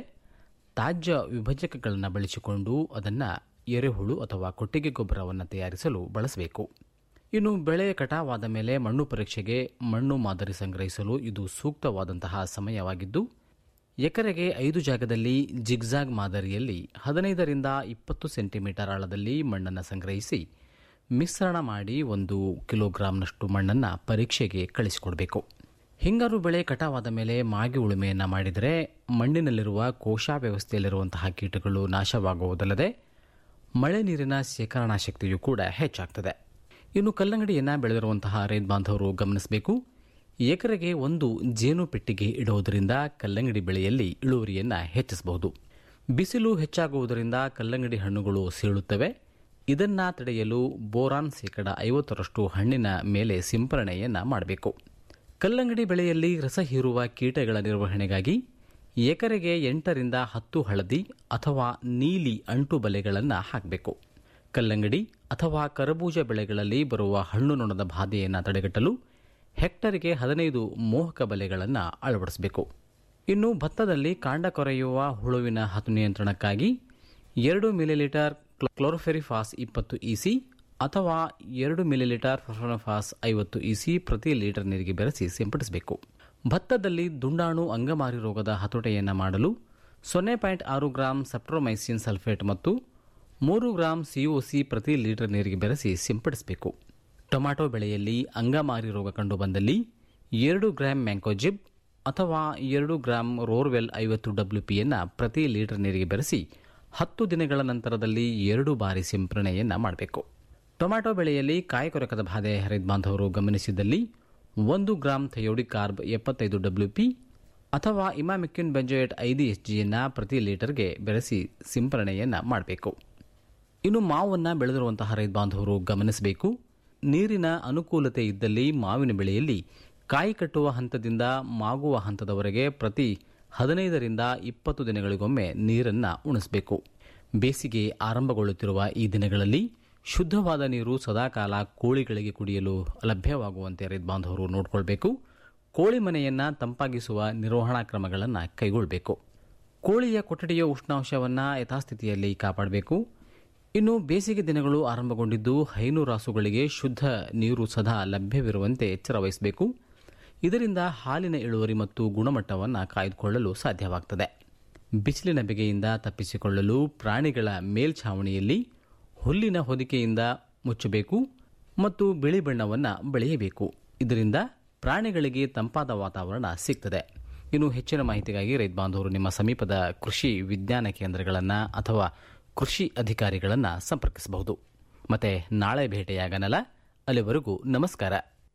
ತಾಜ್ಯ ವಿಭಜಕಗಳನ್ನು ಬಳಸಿಕೊಂಡು ಅದನ್ನು ಎರೆಹುಳು ಅಥವಾ ಕೊಟ್ಟಿಗೆ ಗೊಬ್ಬರವನ್ನು ತಯಾರಿಸಲು ಬಳಸಬೇಕು ಇನ್ನು ಬೆಳೆ ಕಟಾವಾದ ಮೇಲೆ ಮಣ್ಣು ಪರೀಕ್ಷೆಗೆ ಮಣ್ಣು ಮಾದರಿ ಸಂಗ್ರಹಿಸಲು ಇದು ಸೂಕ್ತವಾದಂತಹ ಸಮಯವಾಗಿದ್ದು ಎಕರೆಗೆ ಐದು ಜಾಗದಲ್ಲಿ ಜಿಗ್ಜಾಗ್ ಮಾದರಿಯಲ್ಲಿ ಹದಿನೈದರಿಂದ ಇಪ್ಪತ್ತು ಸೆಂಟಿಮೀಟರ್ ಆಳದಲ್ಲಿ ಮಣ್ಣನ್ನು ಸಂಗ್ರಹಿಸಿ ಮಿಶ್ರಣ ಮಾಡಿ ಒಂದು ಕಿಲೋಗ್ರಾಂನಷ್ಟು ಮಣ್ಣನ್ನು ಪರೀಕ್ಷೆಗೆ ಕಳಿಸಿಕೊಡಬೇಕು ಹಿಂಗಾರು ಬೆಳೆ ಕಟಾವಾದ ಮೇಲೆ ಮಾಗಿ ಉಳುಮೆಯನ್ನು ಮಾಡಿದರೆ ಮಣ್ಣಿನಲ್ಲಿರುವ ಕೋಶ ವ್ಯವಸ್ಥೆಯಲ್ಲಿರುವಂತಹ ಕೀಟಗಳು ನಾಶವಾಗುವುದಲ್ಲದೆ ಮಳೆ ನೀರಿನ ಶೇಖರಣಾ ಶಕ್ತಿಯೂ ಕೂಡ ಹೆಚ್ಚಾಗ್ತದೆ ಇನ್ನು ಕಲ್ಲಂಗಡಿಯನ್ನು ಬೆಳೆದಿರುವಂತಹ ರೈತ ಬಾಂಧವರು ಗಮನಿಸಬೇಕು ಎಕರೆಗೆ ಒಂದು ಜೇನು ಪೆಟ್ಟಿಗೆ ಇಡುವುದರಿಂದ ಕಲ್ಲಂಗಡಿ ಬೆಳೆಯಲ್ಲಿ ಇಳುವರಿಯನ್ನು ಹೆಚ್ಚಿಸಬಹುದು ಬಿಸಿಲು ಹೆಚ್ಚಾಗುವುದರಿಂದ ಕಲ್ಲಂಗಡಿ ಹಣ್ಣುಗಳು ಸೀಳುತ್ತವೆ ಇದನ್ನ ತಡೆಯಲು ಬೋರಾನ್ ಶೇಕಡ ಐವತ್ತರಷ್ಟು ಹಣ್ಣಿನ ಮೇಲೆ ಸಿಂಪರಣೆಯನ್ನು ಮಾಡಬೇಕು ಕಲ್ಲಂಗಡಿ ಬೆಳೆಯಲ್ಲಿ ರಸ ಹೀರುವ ಕೀಟಗಳ ನಿರ್ವಹಣೆಗಾಗಿ ಎಕರೆಗೆ ಎಂಟರಿಂದ ಹತ್ತು ಹಳದಿ ಅಥವಾ ನೀಲಿ ಅಂಟು ಬಲೆಗಳನ್ನು ಹಾಕಬೇಕು ಕಲ್ಲಂಗಡಿ ಅಥವಾ ಕರಬೂಜ ಬೆಳೆಗಳಲ್ಲಿ ಬರುವ ಹಣ್ಣು ನೊಣದ ಬಾಧೆಯನ್ನು ತಡೆಗಟ್ಟಲು ಹೆಕ್ಟರ್ಗೆ ಹದಿನೈದು ಮೋಹಕ ಬಲೆಗಳನ್ನು ಅಳವಡಿಸಬೇಕು ಇನ್ನು ಭತ್ತದಲ್ಲಿ ಕಾಂಡ ಕೊರೆಯುವ ಹುಳುವಿನ ಹತು ನಿಯಂತ್ರಣಕ್ಕಾಗಿ ಎರಡು ಮಿಲಿಲೀಟರ್ ಕ್ಲೋರೋಫೆರಿಫಾಸ್ ಇಪ್ಪತ್ತು ಇಸಿ ಅಥವಾ ಎರಡು ಮಿಲಿಲೀಟರ್ ಫರ್ಫನಫಾಸ್ ಐವತ್ತು ಇಸಿ ಪ್ರತಿ ಲೀಟರ್ ನೀರಿಗೆ ಬೆರೆಸಿ ಸಿಂಪಡಿಸಬೇಕು ಭತ್ತದಲ್ಲಿ ದುಂಡಾಣು ಅಂಗಮಾರಿ ರೋಗದ ಹತೋಟೆಯನ್ನು ಮಾಡಲು ಸೊನ್ನೆ ಪಾಯಿಂಟ್ ಆರು ಗ್ರಾಂ ಸೆಪ್ಟ್ರೋಮೈಸಿನ್ ಸಲ್ಫೇಟ್ ಮತ್ತು ಮೂರು ಗ್ರಾಂ ಸಿಒಸಿ ಪ್ರತಿ ಲೀಟರ್ ನೀರಿಗೆ ಬೆರೆಸಿ ಸಿಂಪಡಿಸಬೇಕು ಟೊಮ್ಯಾಟೊ ಬೆಳೆಯಲ್ಲಿ ಅಂಗಮಾರಿ ರೋಗ ಕಂಡುಬಂದಲ್ಲಿ ಎರಡು ಗ್ರಾಂ ಮ್ಯಾಂಕೋಜಿಬ್ ಅಥವಾ ಎರಡು ಗ್ರಾಂ ರೋರ್ವೆಲ್ ಐವತ್ತು ಡಬ್ಲ್ಯೂಪಿಯನ್ನು ಪ್ರತಿ ಲೀಟರ್ ನೀರಿಗೆ ಬೆರೆಸಿ ಹತ್ತು ದಿನಗಳ ನಂತರದಲ್ಲಿ ಎರಡು ಬಾರಿ ಸಿಂಪರಣೆಯನ್ನು ಮಾಡಬೇಕು ಟೊಮ್ಯಾಟೊ ಬೆಳೆಯಲ್ಲಿ ಕಾಯಕೊರಕದ ಬಾಧೆ ರೈತ ಬಾಂಧವರು ಗಮನಿಸಿದಲ್ಲಿ ಒಂದು ಗ್ರಾಂ ಥಯೋಡಿಕ್ ಕಾರ್ಬ್ ಎಪ್ಪತ್ತೈದು ಡಬ್ಲ್ಯೂಪಿ ಅಥವಾ ಇಮಾಮಿಕ್ಯೂನ್ ಬೆಂಜೋಯೇಟ್ ಐದು ಎಸ್ ಜಿಯನ್ನು ಪ್ರತಿ ಲೀಟರ್ಗೆ ಬೆರೆಸಿ ಸಿಂಪರಣೆಯನ್ನು ಮಾಡಬೇಕು ಇನ್ನು ಮಾವನ್ನು ಬೆಳೆದಿರುವಂತಹ ರೈತ ಬಾಂಧವರು ಗಮನಿಸಬೇಕು ನೀರಿನ ಅನುಕೂಲತೆ ಇದ್ದಲ್ಲಿ ಮಾವಿನ ಬೆಳೆಯಲ್ಲಿ ಕಾಯಿ ಕಟ್ಟುವ ಹಂತದಿಂದ ಮಾಗುವ ಹಂತದವರೆಗೆ ಪ್ರತಿ ಹದಿನೈದರಿಂದ ಇಪ್ಪತ್ತು ದಿನಗಳಿಗೊಮ್ಮೆ ನೀರನ್ನು ಉಣಿಸಬೇಕು ಬೇಸಿಗೆ ಆರಂಭಗೊಳ್ಳುತ್ತಿರುವ ಈ ದಿನಗಳಲ್ಲಿ ಶುದ್ಧವಾದ ನೀರು ಸದಾಕಾಲ ಕೋಳಿಗಳಿಗೆ ಕುಡಿಯಲು ಲಭ್ಯವಾಗುವಂತೆ ರೈತ ಬಾಂಧವರು ನೋಡಿಕೊಳ್ಬೇಕು ಕೋಳಿ ಮನೆಯನ್ನು ತಂಪಾಗಿಸುವ ನಿರ್ವಹಣಾ ಕ್ರಮಗಳನ್ನು ಕೈಗೊಳ್ಳಬೇಕು ಕೋಳಿಯ ಕೊಠಡಿಯ ಉಷ್ಣಾಂಶವನ್ನು ಯಥಾಸ್ಥಿತಿಯಲ್ಲಿ ಕಾಪಾಡಬೇಕು ಇನ್ನು ಬೇಸಿಗೆ ದಿನಗಳು ಆರಂಭಗೊಂಡಿದ್ದು ಹೈನು ರಾಸುಗಳಿಗೆ ಶುದ್ಧ ನೀರು ಸದಾ ಲಭ್ಯವಿರುವಂತೆ ಎಚ್ಚರ ವಹಿಸಬೇಕು ಇದರಿಂದ ಹಾಲಿನ ಇಳುವರಿ ಮತ್ತು ಗುಣಮಟ್ಟವನ್ನು ಕಾಯ್ದುಕೊಳ್ಳಲು ಸಾಧ್ಯವಾಗ್ತದೆ ಬಿಸಿಲಿನ ಬೆಗೆಯಿಂದ ತಪ್ಪಿಸಿಕೊಳ್ಳಲು ಪ್ರಾಣಿಗಳ ಮೇಲ್ಛಾವಣಿಯಲ್ಲಿ ಹುಲ್ಲಿನ ಹೊದಿಕೆಯಿಂದ ಮುಚ್ಚಬೇಕು ಮತ್ತು ಬಿಳಿ ಬಣ್ಣವನ್ನು ಬೆಳೆಯಬೇಕು ಇದರಿಂದ ಪ್ರಾಣಿಗಳಿಗೆ ತಂಪಾದ ವಾತಾವರಣ ಸಿಗ್ತದೆ ಇನ್ನು ಹೆಚ್ಚಿನ ಮಾಹಿತಿಗಾಗಿ ರೈತ ಬಾಂಧವರು ನಿಮ್ಮ ಸಮೀಪದ ಕೃಷಿ ವಿಜ್ಞಾನ ಕೇಂದ್ರಗಳನ್ನು ಅಥವಾ ಕೃಷಿ ಅಧಿಕಾರಿಗಳನ್ನು ಸಂಪರ್ಕಿಸಬಹುದು ಮತ್ತೆ ನಾಳೆ ಭೇಟಿಯಾಗನಲ್ಲ ಅಲ್ಲಿವರೆಗೂ ನಮಸ್ಕಾರ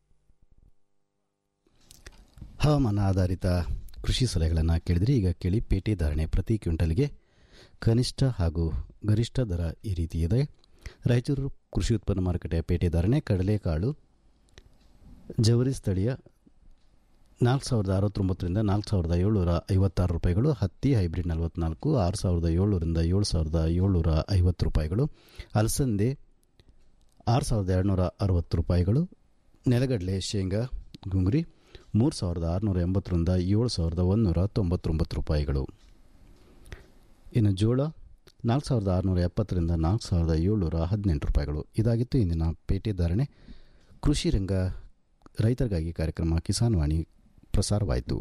ಹವಾಮಾನ ಆಧಾರಿತ ಕೃಷಿ ಸಲಹೆಗಳನ್ನು ಕೇಳಿದರೆ ಈಗ ಕೇಳಿ ಪೇಟೆ ಧಾರಣೆ ಪ್ರತಿ ಕ್ವಿಂಟಲ್ಗೆ ಕನಿಷ್ಠ ಹಾಗೂ ಗರಿಷ್ಠ ದರ ಈ ರೀತಿ ಇದೆ ರಾಯಚೂರು ಕೃಷಿ ಉತ್ಪನ್ನ ಮಾರುಕಟ್ಟೆಯ ಪೇಟೆ ಧಾರಣೆ ಕಡಲೆಕಾಳು ಜವರಿ ಸ್ಥಳೀಯ ನಾಲ್ಕು ಸಾವಿರದ ಅರವತ್ತೊಂಬತ್ತರಿಂದ ನಾಲ್ಕು ಸಾವಿರದ ಏಳ್ನೂರ ಐವತ್ತಾರು ರೂಪಾಯಿಗಳು ಹತ್ತಿ ಹೈಬ್ರಿಡ್ ನಲವತ್ನಾಲ್ಕು ಆರು ಸಾವಿರದ ಏಳ್ನೂರಿಂದ ಏಳು ಸಾವಿರದ ಏಳ್ನೂರ ಐವತ್ತು ರೂಪಾಯಿಗಳು ಅಲಸಂದೆ ಆರು ಸಾವಿರದ ಎರಡುನೂರ ಅರವತ್ತು ರೂಪಾಯಿಗಳು ನೆಲಗಡಲೆ ಶೇಂಗಾ ಗುಂಗುರಿ ಮೂರು ಸಾವಿರದ ಆರುನೂರ ಎಂಬತ್ತರಿಂದ ಏಳು ಸಾವಿರದ ಒಂದುನೂರ ತೊಂಬತ್ತೊಂಬತ್ತು ರೂಪಾಯಿಗಳು ಇನ್ನು ಜೋಳ ನಾಲ್ಕು ಸಾವಿರದ ಆರುನೂರ ಎಪ್ಪತ್ತರಿಂದ ನಾಲ್ಕು ಸಾವಿರದ ಏಳ್ನೂರ ಹದಿನೆಂಟು ರೂಪಾಯಿಗಳು ಇದಾಗಿತ್ತು ಇಂದಿನ ಪೇಟೆ ಧಾರಣೆ ಕೃಷಿ ರಂಗ ರೈತರಿಗಾಗಿ ಕಾರ್ಯಕ್ರಮ ಕಿಸಾನ್ ವಾಣಿ ಪ್ರಸಾರವಾಯಿತು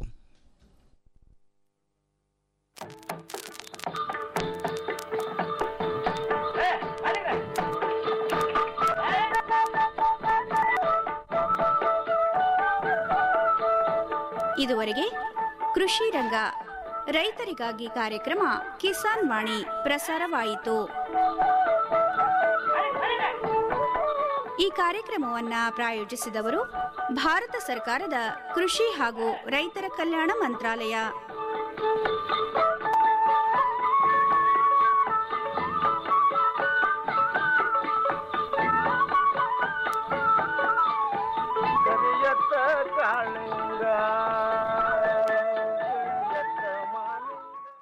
ಇದುವರೆಗೆ ಕೃಷಿ ರಂಗ ರೈತರಿಗಾಗಿ ಕಾರ್ಯಕ್ರಮ ಕಿಸಾನ್ ವಾಣಿ ಪ್ರಸಾರವಾಯಿತು ಈ ಕಾರ್ಯಕ್ರಮವನ್ನ ಪ್ರಾಯೋಜಿಸಿದವರು ಭಾರತ ಸರ್ಕಾರದ ಕೃಷಿ ಹಾಗೂ ರೈತರ ಕಲ್ಯಾಣ ಮಂತ್ರಾಲಯ ಕರಿಯತ್ತ ಕಾಳಿಂಗ ಕರಿಯತ್ತ ಮಾಲಿಂಗ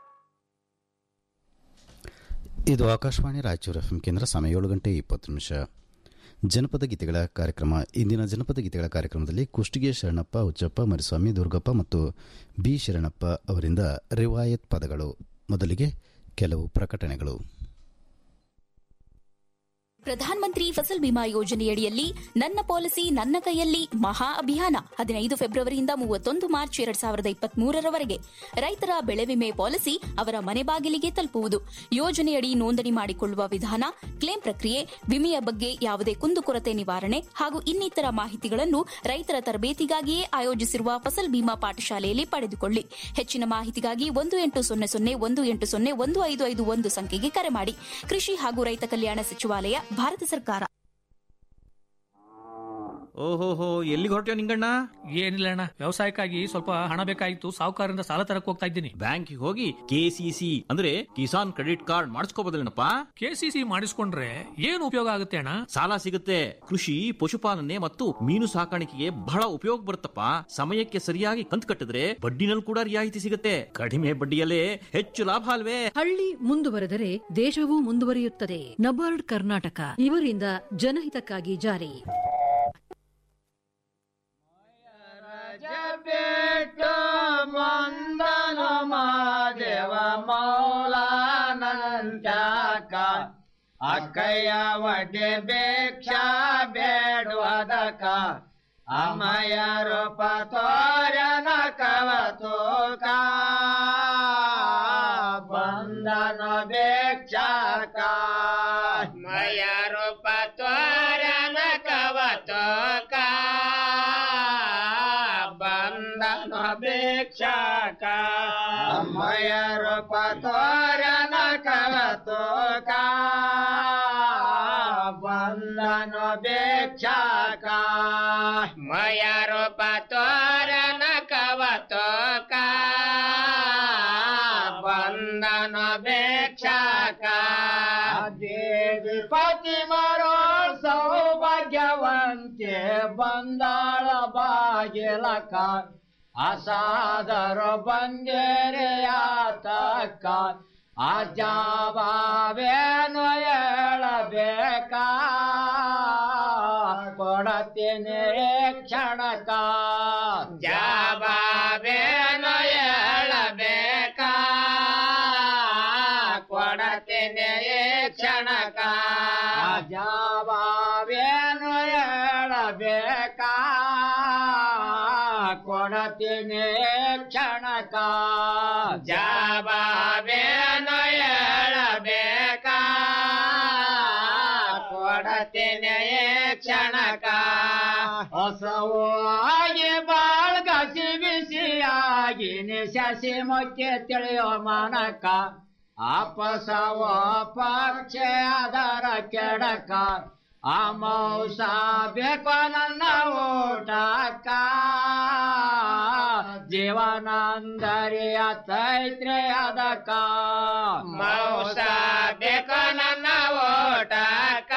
ಇದು ಆಕಾಶವಾಣಿ ರಾಯಚೂರು ಎಫ್ ಕೇಂದ್ರ ಸಮಯ ಏಳು ಗಂಟೆ ಇಪ್ಪತ್ತು ನಿಮಿಷ ಜನಪದ ಗೀತೆಗಳ ಕಾರ್ಯಕ್ರಮ ಇಂದಿನ ಜನಪದ ಗೀತೆಗಳ ಕಾರ್ಯಕ್ರಮದಲ್ಲಿ ಕುಷ್ಟಗಿ ಶರಣಪ್ಪ ಹುಚ್ಚಪ್ಪ ಮರಿಸ್ವಾಮಿ ದುರ್ಗಪ್ಪ ಮತ್ತು ಬಿ ಶರಣಪ್ಪ ಅವರಿಂದ ರಿವಾಯತ್ ಪದಗಳು ಮೊದಲಿಗೆ ಕೆಲವು ಪ್ರಕಟಣೆಗಳು ಪ್ರಧಾನ ಮಂತ್ರಿ ಫಸಲ್ ಬಿಮಾ ಯೋಜನೆಯಡಿಯಲ್ಲಿ ನನ್ನ ಪಾಲಿಸಿ ನನ್ನ ಕೈಯಲ್ಲಿ ಮಹಾ ಅಭಿಯಾನ ಹದಿನೈದು ಫೆಬ್ರವರಿಯಿಂದ ಮೂವತ್ತೊಂದು ಮಾರ್ಚ್ ಎರಡ್ ಸಾವಿರದ ಇಪ್ಪತ್ತ್ ಮೂರರವರೆಗೆ ರೈತರ ಬೆಳೆ ವಿಮೆ ಪಾಲಿಸಿ ಅವರ ಮನೆ ಬಾಗಿಲಿಗೆ ತಲುಪುವುದು ಯೋಜನೆಯಡಿ ನೋಂದಣಿ ಮಾಡಿಕೊಳ್ಳುವ ವಿಧಾನ ಕ್ಲೇಮ್ ಪ್ರಕ್ರಿಯೆ ವಿಮೆಯ ಬಗ್ಗೆ ಯಾವುದೇ ಕುಂದುಕೊರತೆ ನಿವಾರಣೆ ಹಾಗೂ ಇನ್ನಿತರ ಮಾಹಿತಿಗಳನ್ನು ರೈತರ ತರಬೇತಿಗಾಗಿಯೇ ಆಯೋಜಿಸಿರುವ ಫಸಲ್ ಬಿಮಾ ಪಾಠಶಾಲೆಯಲ್ಲಿ ಪಡೆದುಕೊಳ್ಳಿ ಹೆಚ್ಚಿನ ಮಾಹಿತಿಗಾಗಿ ಒಂದು ಎಂಟು ಸೊನ್ನೆ ಸೊನ್ನೆ ಒಂದು ಎಂಟು ಸೊನ್ನೆ ಒಂದು ಐದು ಐದು ಒಂದು ಸಂಖ್ಯೆಗೆ ಕರೆ ಮಾಡಿ ಕೃಷಿ ಹಾಗೂ ರೈತ ಕಲ್ಯಾಣ ಸಚಿವಾಲಯ ಭಾರತ ಸರ್ಕಾರ ಓಹೋಹೋ ಎಲ್ಲಿಗೆ ಹೊರಟ್ಯೋ ನಿಂಗಣ್ಣ ಏನಿಲ್ಲ ಅಣ್ಣ ವ್ಯವಸಾಯಕ್ಕಾಗಿ ಸ್ವಲ್ಪ ಹಣ ಬೇಕಾಗಿತ್ತು ಸಾಹುಕಾರರಿಂದ ಸಾಲ ತರಕ್ ಹೋಗ್ತಾ ಇದ್ದೀನಿ ಬ್ಯಾಂಕಿಗೆ ಹೋಗಿ ಕೆಸಿಸಿ ಅಂದ್ರೆ ಕಿಸಾನ್ ಕ್ರೆಡಿಟ್ ಕಾರ್ಡ್ ಮಾಡಿಸ್ಕೋಬೋದಲ್ಲೇನಪ್ಪ ಕೆಸಿಸಿ ಮಾಡಿಸ್ಕೊಂಡ್ರೆ ಏನು ಉಪಯೋಗ ಆಗುತ್ತೆ ಅಣ್ಣ ಸಾಲ ಸಿಗುತ್ತೆ ಕೃಷಿ ಪಶುಪಾಲನೆ ಮತ್ತು ಮೀನು ಸಾಕಾಣಿಕೆಗೆ ಬಹಳ ಉಪಯೋಗ ಬರುತ್ತಪ್ಪ ಸಮಯಕ್ಕೆ ಸರಿಯಾಗಿ ಕಂತು ಕಟ್ಟಿದ್ರೆ ಬಡ್ಡಿನಲ್ಲಿ ಕೂಡ ರಿಯಾಯಿತಿ ಸಿಗುತ್ತೆ ಕಡಿಮೆ ಬಡ್ಡಿಯಲ್ಲೇ ಹೆಚ್ಚು ಲಾಭ ಅಲ್ವೇ ಹಳ್ಳಿ ಮುಂದುವರೆದರೆ ದೇಶವೂ ಮುಂದುವರಿಯುತ್ತದೆ ನಬಾರ್ಡ್ ಕರ್ನಾಟಕ ಇವರಿಂದ ಜನಹಿತಕ್ಕಾಗಿ ಜಾರಿ ಬೆಟ್ಟು ಮಂದನ ಮಾದೇವ ಮೌಲಾನಂತ್ಯಾಕ ಅಕ್ಕಯ್ಯ ವಡ್ಡೆ ಭಿಕ್ಷಾ ಬೇಡುವುದಕ ಅಮಯ ರೂಪ ತೋರನ ಕವತೋಕ ಬಂದನ ಭಿಕ್ಷಾಕ ಮಯ ರೂಪ ತೋರನ ಕವತೋಕ ಬಂದನ ಭಿಕ್ಷಾಕ ಮಯ ರೂಪ ತೋರನ ಕವತೋಕ ಬಂದನ ಭಿಕ್ಷಾಕ ಮಯ ರೂಪ ತೋರನ ಕವತೋಕ ಬಂದನ ಭಿಕ್ಷಾಕ ದೇವಿ ಪತಿ ಮರೋ ಸೌಭಾಗ್ಯವಂತೆ ಬಂದಾಳ ಬಾಗಿಲಕ ಅಸಾದರ ಬಂದೇರೆಯಾತಕ ಅಜಾವೇನು ಹೇಳಬೇಕಾ ಕೊಡತೀನಿ ಕ್ಷಣಕ ಜಾಬಾವೇನು ಹೇಳಬೇಕಾ ಕೊಡತೀನಿ ಕ್ಷಣಕ ಜಾಬಾವೇನು ಹೇಳಬೇಕಾ ಕೊಡತೀನಿ ಕ್ಷಣಕ ಜಾಬಾವೇನು ಹೇಳಬೇಕಾ ಕೊಡತೀನಿ ಕ್ಷಣಕ ಹೊಸವಾಗಿ ಬಾಳ್ಗಸಿ ಬಿಸಿಯಾಗಿ ನಿಶಸಿ ಮೊಕ್ಕೆ ತಿಳಿಯೋ ಮನಕ ಅಪಸವ ಪಕ್ಷ ಅದರ ಕೆಡಕ ಅಮೌಸ ಬೇಕು ನನ್ನ ಊಟಕ್ಕ ಜೀವನಂದರಿಯ ತೈತ್ರೆ ಅದಕ್ಕ ಮೌಸ ಬೇಕು ನನ್ನ ಊಟಕ್ಕ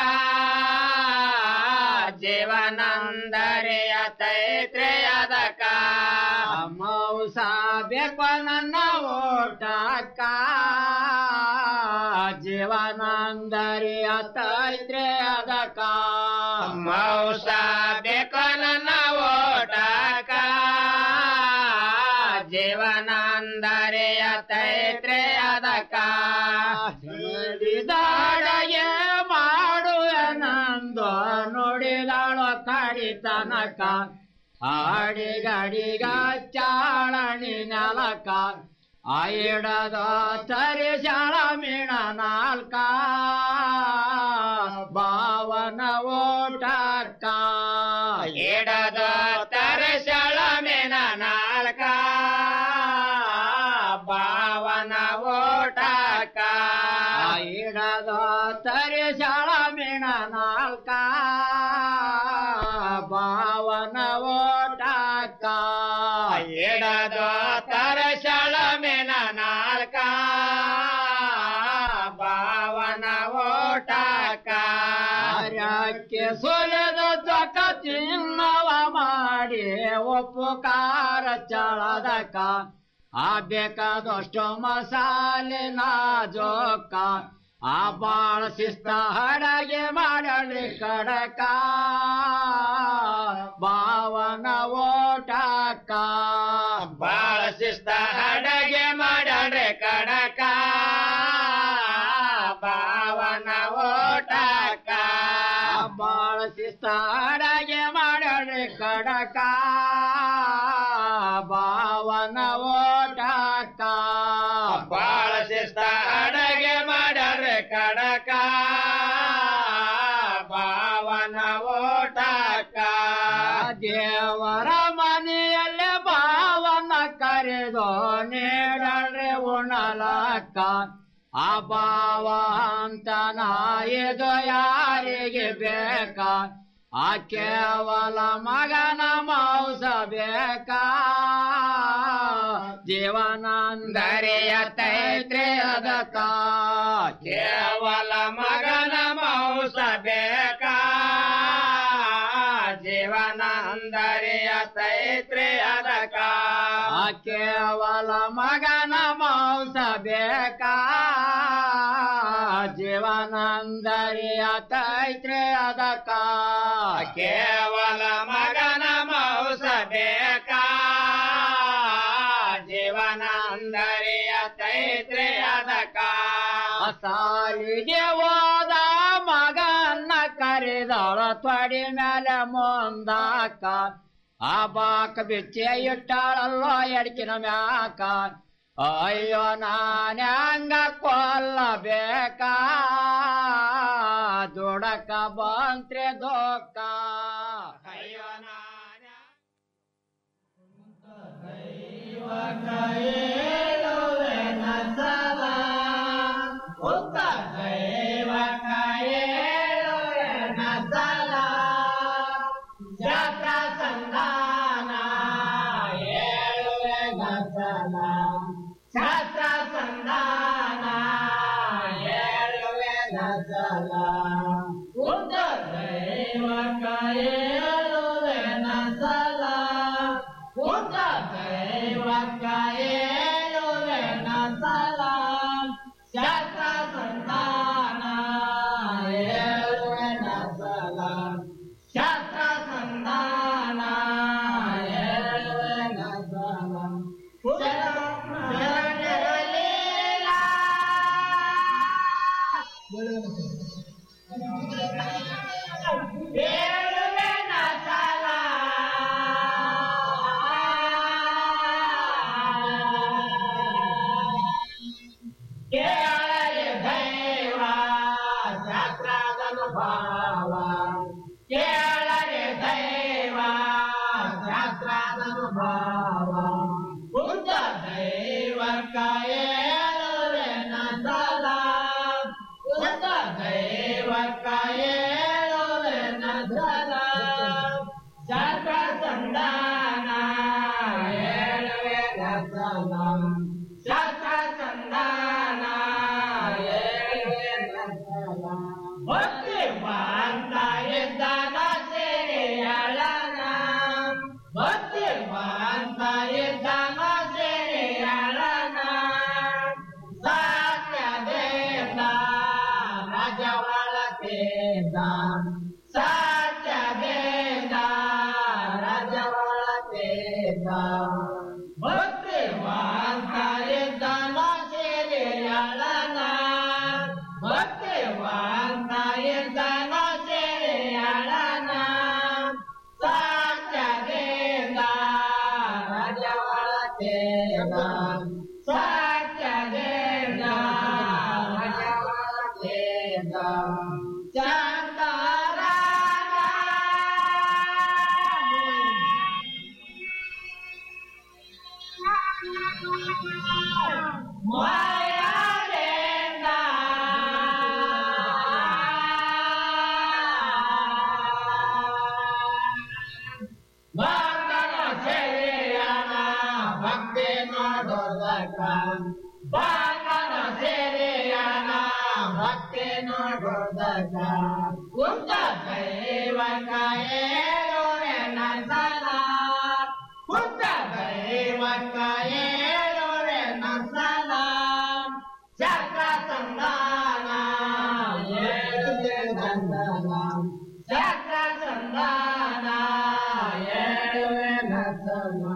ಜೀವನಂದರಿಯ ತೈತ್ರೆ ಅದಕ್ಕ ಮೌಸ ಬೇಕು ನನ್ನ ಊಟಕ್ಕ ಜೀವನಂದರಿಯ ತೈತ್ರೆ ಅದಕ್ಕ ಮೌಸ ಬೇಕು ನನ್ನ ಓಟಕ ಜೀವನಂದರಿಯ ತೈತ್ರೆ ಅದಕ್ಕ ದಾಡಗೆ ಮಾಡುವನಂದು ನುಡಿದಾಳು ಕಡಿತನಕ ಆಡಿಗಡಿಗ ಚಾಳಣಿ ನೆಲಕ ಆಯಿಡದ ತರಿಶಾಳ ಮೀಣ ನಾಲ್ಕ ಭಾವನ ಓಟಕ್ಕ ಎಡದ ತರಿಶಾಳ ಮೀಣ ನಾಲ್ಕ ಹಿಡದ ತರಿಸಾಳ ಮೀಣ ನಾಲ್ಕ ಭಾವನ ಓಟಕ್ಕ ಹಿಡದ ತರಿಸಾಳ ಮೀಣ ನಾಲ್ಕ ಭಾವನ ಓಟಕ್ಕ ಹರಕ್ಕೆ ಸುಲಿದ ಚಕ ಚಿನ್ನವ ಮಾಡಿ ಉಪಕಾರ ಚಳದಕ ಆ ಬೇಕಾದಷ್ಟು ಮಸಾಲಿನ ಜೋಕ ಆ ಬಾಳ ಶಿಸ್ತ ಹಡಗೆ ಮಾಡಲಿ ಕಡಕ ಭಾವನ ಓಟಕ ಬಾಳ ಶಿಸ್ತ ಹಡಗೆ ಮಾಡಲಿ ಕಡಕ ಭಾವನ ಓಟಕ ಬಾಳ ಶಿಸ್ತ ಹಡಗೆ ಮಾಡಲಿ ಕಡಕ ಭಾವನ ಓಟಕ ಬಾಳ ಶಿಸ್ತ ಅಡಗೆ ಮಾಡರೆ ಕಡಕ ಭಾವನ ಓಟಕ ದೇವರ ಮನೆಯಲ್ಲೇ ಭಾವನ ಕರೆದು ನೀಡಲ್ರಿ ಉಣಲಕ್ಕ ಆ ಭಾವ ಅಂತ ಇದು ಯಾರಿಗೆ ಬೇಕ ಆ ಕೇವಲ ಮಗನ ಮಾಂಸ ಬೇಕಾ ಜೀವನಾಂದರಿಯ ತೈತ್ರಿ ಅದಕ ಕೇವಲ ಮಗನ ಮಾಂಸ ಬೇಕಾ ಜೀವನಾಂದರಿಯ ತೈತ್ರಿ ಅದಕ ಕೇವಲ ಮಗನ ಮಾಂಸ ಬೇಕಾ ಜೀವನಾಂದರಿಯ ತೈತ್ರಿ ಅದಕ ಕೇವಲ ಮಗನ ಮಾಂಸ ಬೇಕಾ ಜೀವನಾಂದರಿಯ ತೈತ್ರಿ ಅದಕ ಸಾಲಿಗೆ ಹೋದ ಮಗನ್ನ ಕರೆದಳ ತೊಡಿ ಮೇಲೆ ಮುಂದಾಕ ಆ ಬಾಕ ಬಿಚ್ಚೆ ಇಟ್ಟಾಳಲ್ಲೋ ಎಡ್ಕಿನ ಮ್ಯಾಕ ಅಯ್ಯೋ ನಾನ್ಯಾಂಗ ಕೊಲ್ಲಬೇಕಾ ದುಡಕ ಬಂತ್ರೆ ದೋಕ ಅಯ್ಯೋ ಜಾತ್ರಾ ಸಂಧಾನ ಏಳುವೆ ಗಸಲ ಶಾಸ್ತ್ರ ಸಂಧಾನ ಏಳುವೆ ಗಸಲ ಉದ್ದ ದೈವಕ ಏಳುವೆ ನಸಲ ಉದ್ದ ದೈವಕ ಏಳುವೆ ನಸಲ ಶಾಸ್ತ್ರ ಸಂಧಾನ ಏಳುವೆ ನಸಲ ಶಾಸ್ತ್ರ ಸಂಧಾನ ಏಳುವೆ ನಸಲ ಕೇಳರೆ ದೈವ ಶಾಸ್ತ್ರಾದನುಭಾವ ಕೇಳರೆ ದೈವ ಶಾಸ್ತ್ರಾದನುಭಾವ ಬುದ್ಧ ದೈವ ಕಾಯೇಳುವೆ ನಸಲ ಬುದ್ಧ ದೈವ ಕಾಯೇಳುವೆ ನಸಲ ಶಾಸ್ತ್ರ ಸಂಧಾನ ಏಳುವೆ ನಸಲ ಶಾಸ್ತ್ರ ಸಂಧಾನ ಏಳುವೆ ನಸಲ ಭಕ್ತಿ ಬಾಂತ ಇದ್ದಾನ ಸೇರಿಯಳನ ಭಕ್ತಿ ಬಾಂತ ಇದ್ದಾನ ಸೇರಿಯಳನ ಸಾತ್ಯದೇದ ರಜವಳತೇದ ಸಾತ್ಯದೇದ ರಜವಳತೇದ ಭಕ್ತಿ ಬಾಂತ ಇದ್ದಾನ ಸೇರಿಯಳನ ಭಕ್ತಿ ಬಾಂತ ಇದ್ದಾನ ಸೇರಿಯಳನ ಸಾತ್ಯದೇದ ರಜವಳತೇದ ಸಾತ್ಯದೇದ ರಜವಳತೇದ ಮಾಯಾಲೇಂದ ನೋಡೋದಕ್ಕ ಬಾಕನ ಸೇರಿಯನ ಭಕ್ತಿ ನೋಡೋದಕ್ಕ ಕುಂತ ದೈವಕ ಏಳೋರೆ ನಂದನ ಕುಂತ ದೈವಕ ಏಳೋರೆ ನಂದನ ಚಕ್ರ ಸಂದಾನ ಏಳು ಗಂಧನ ಚಕ್ರ ಸಂದಾನ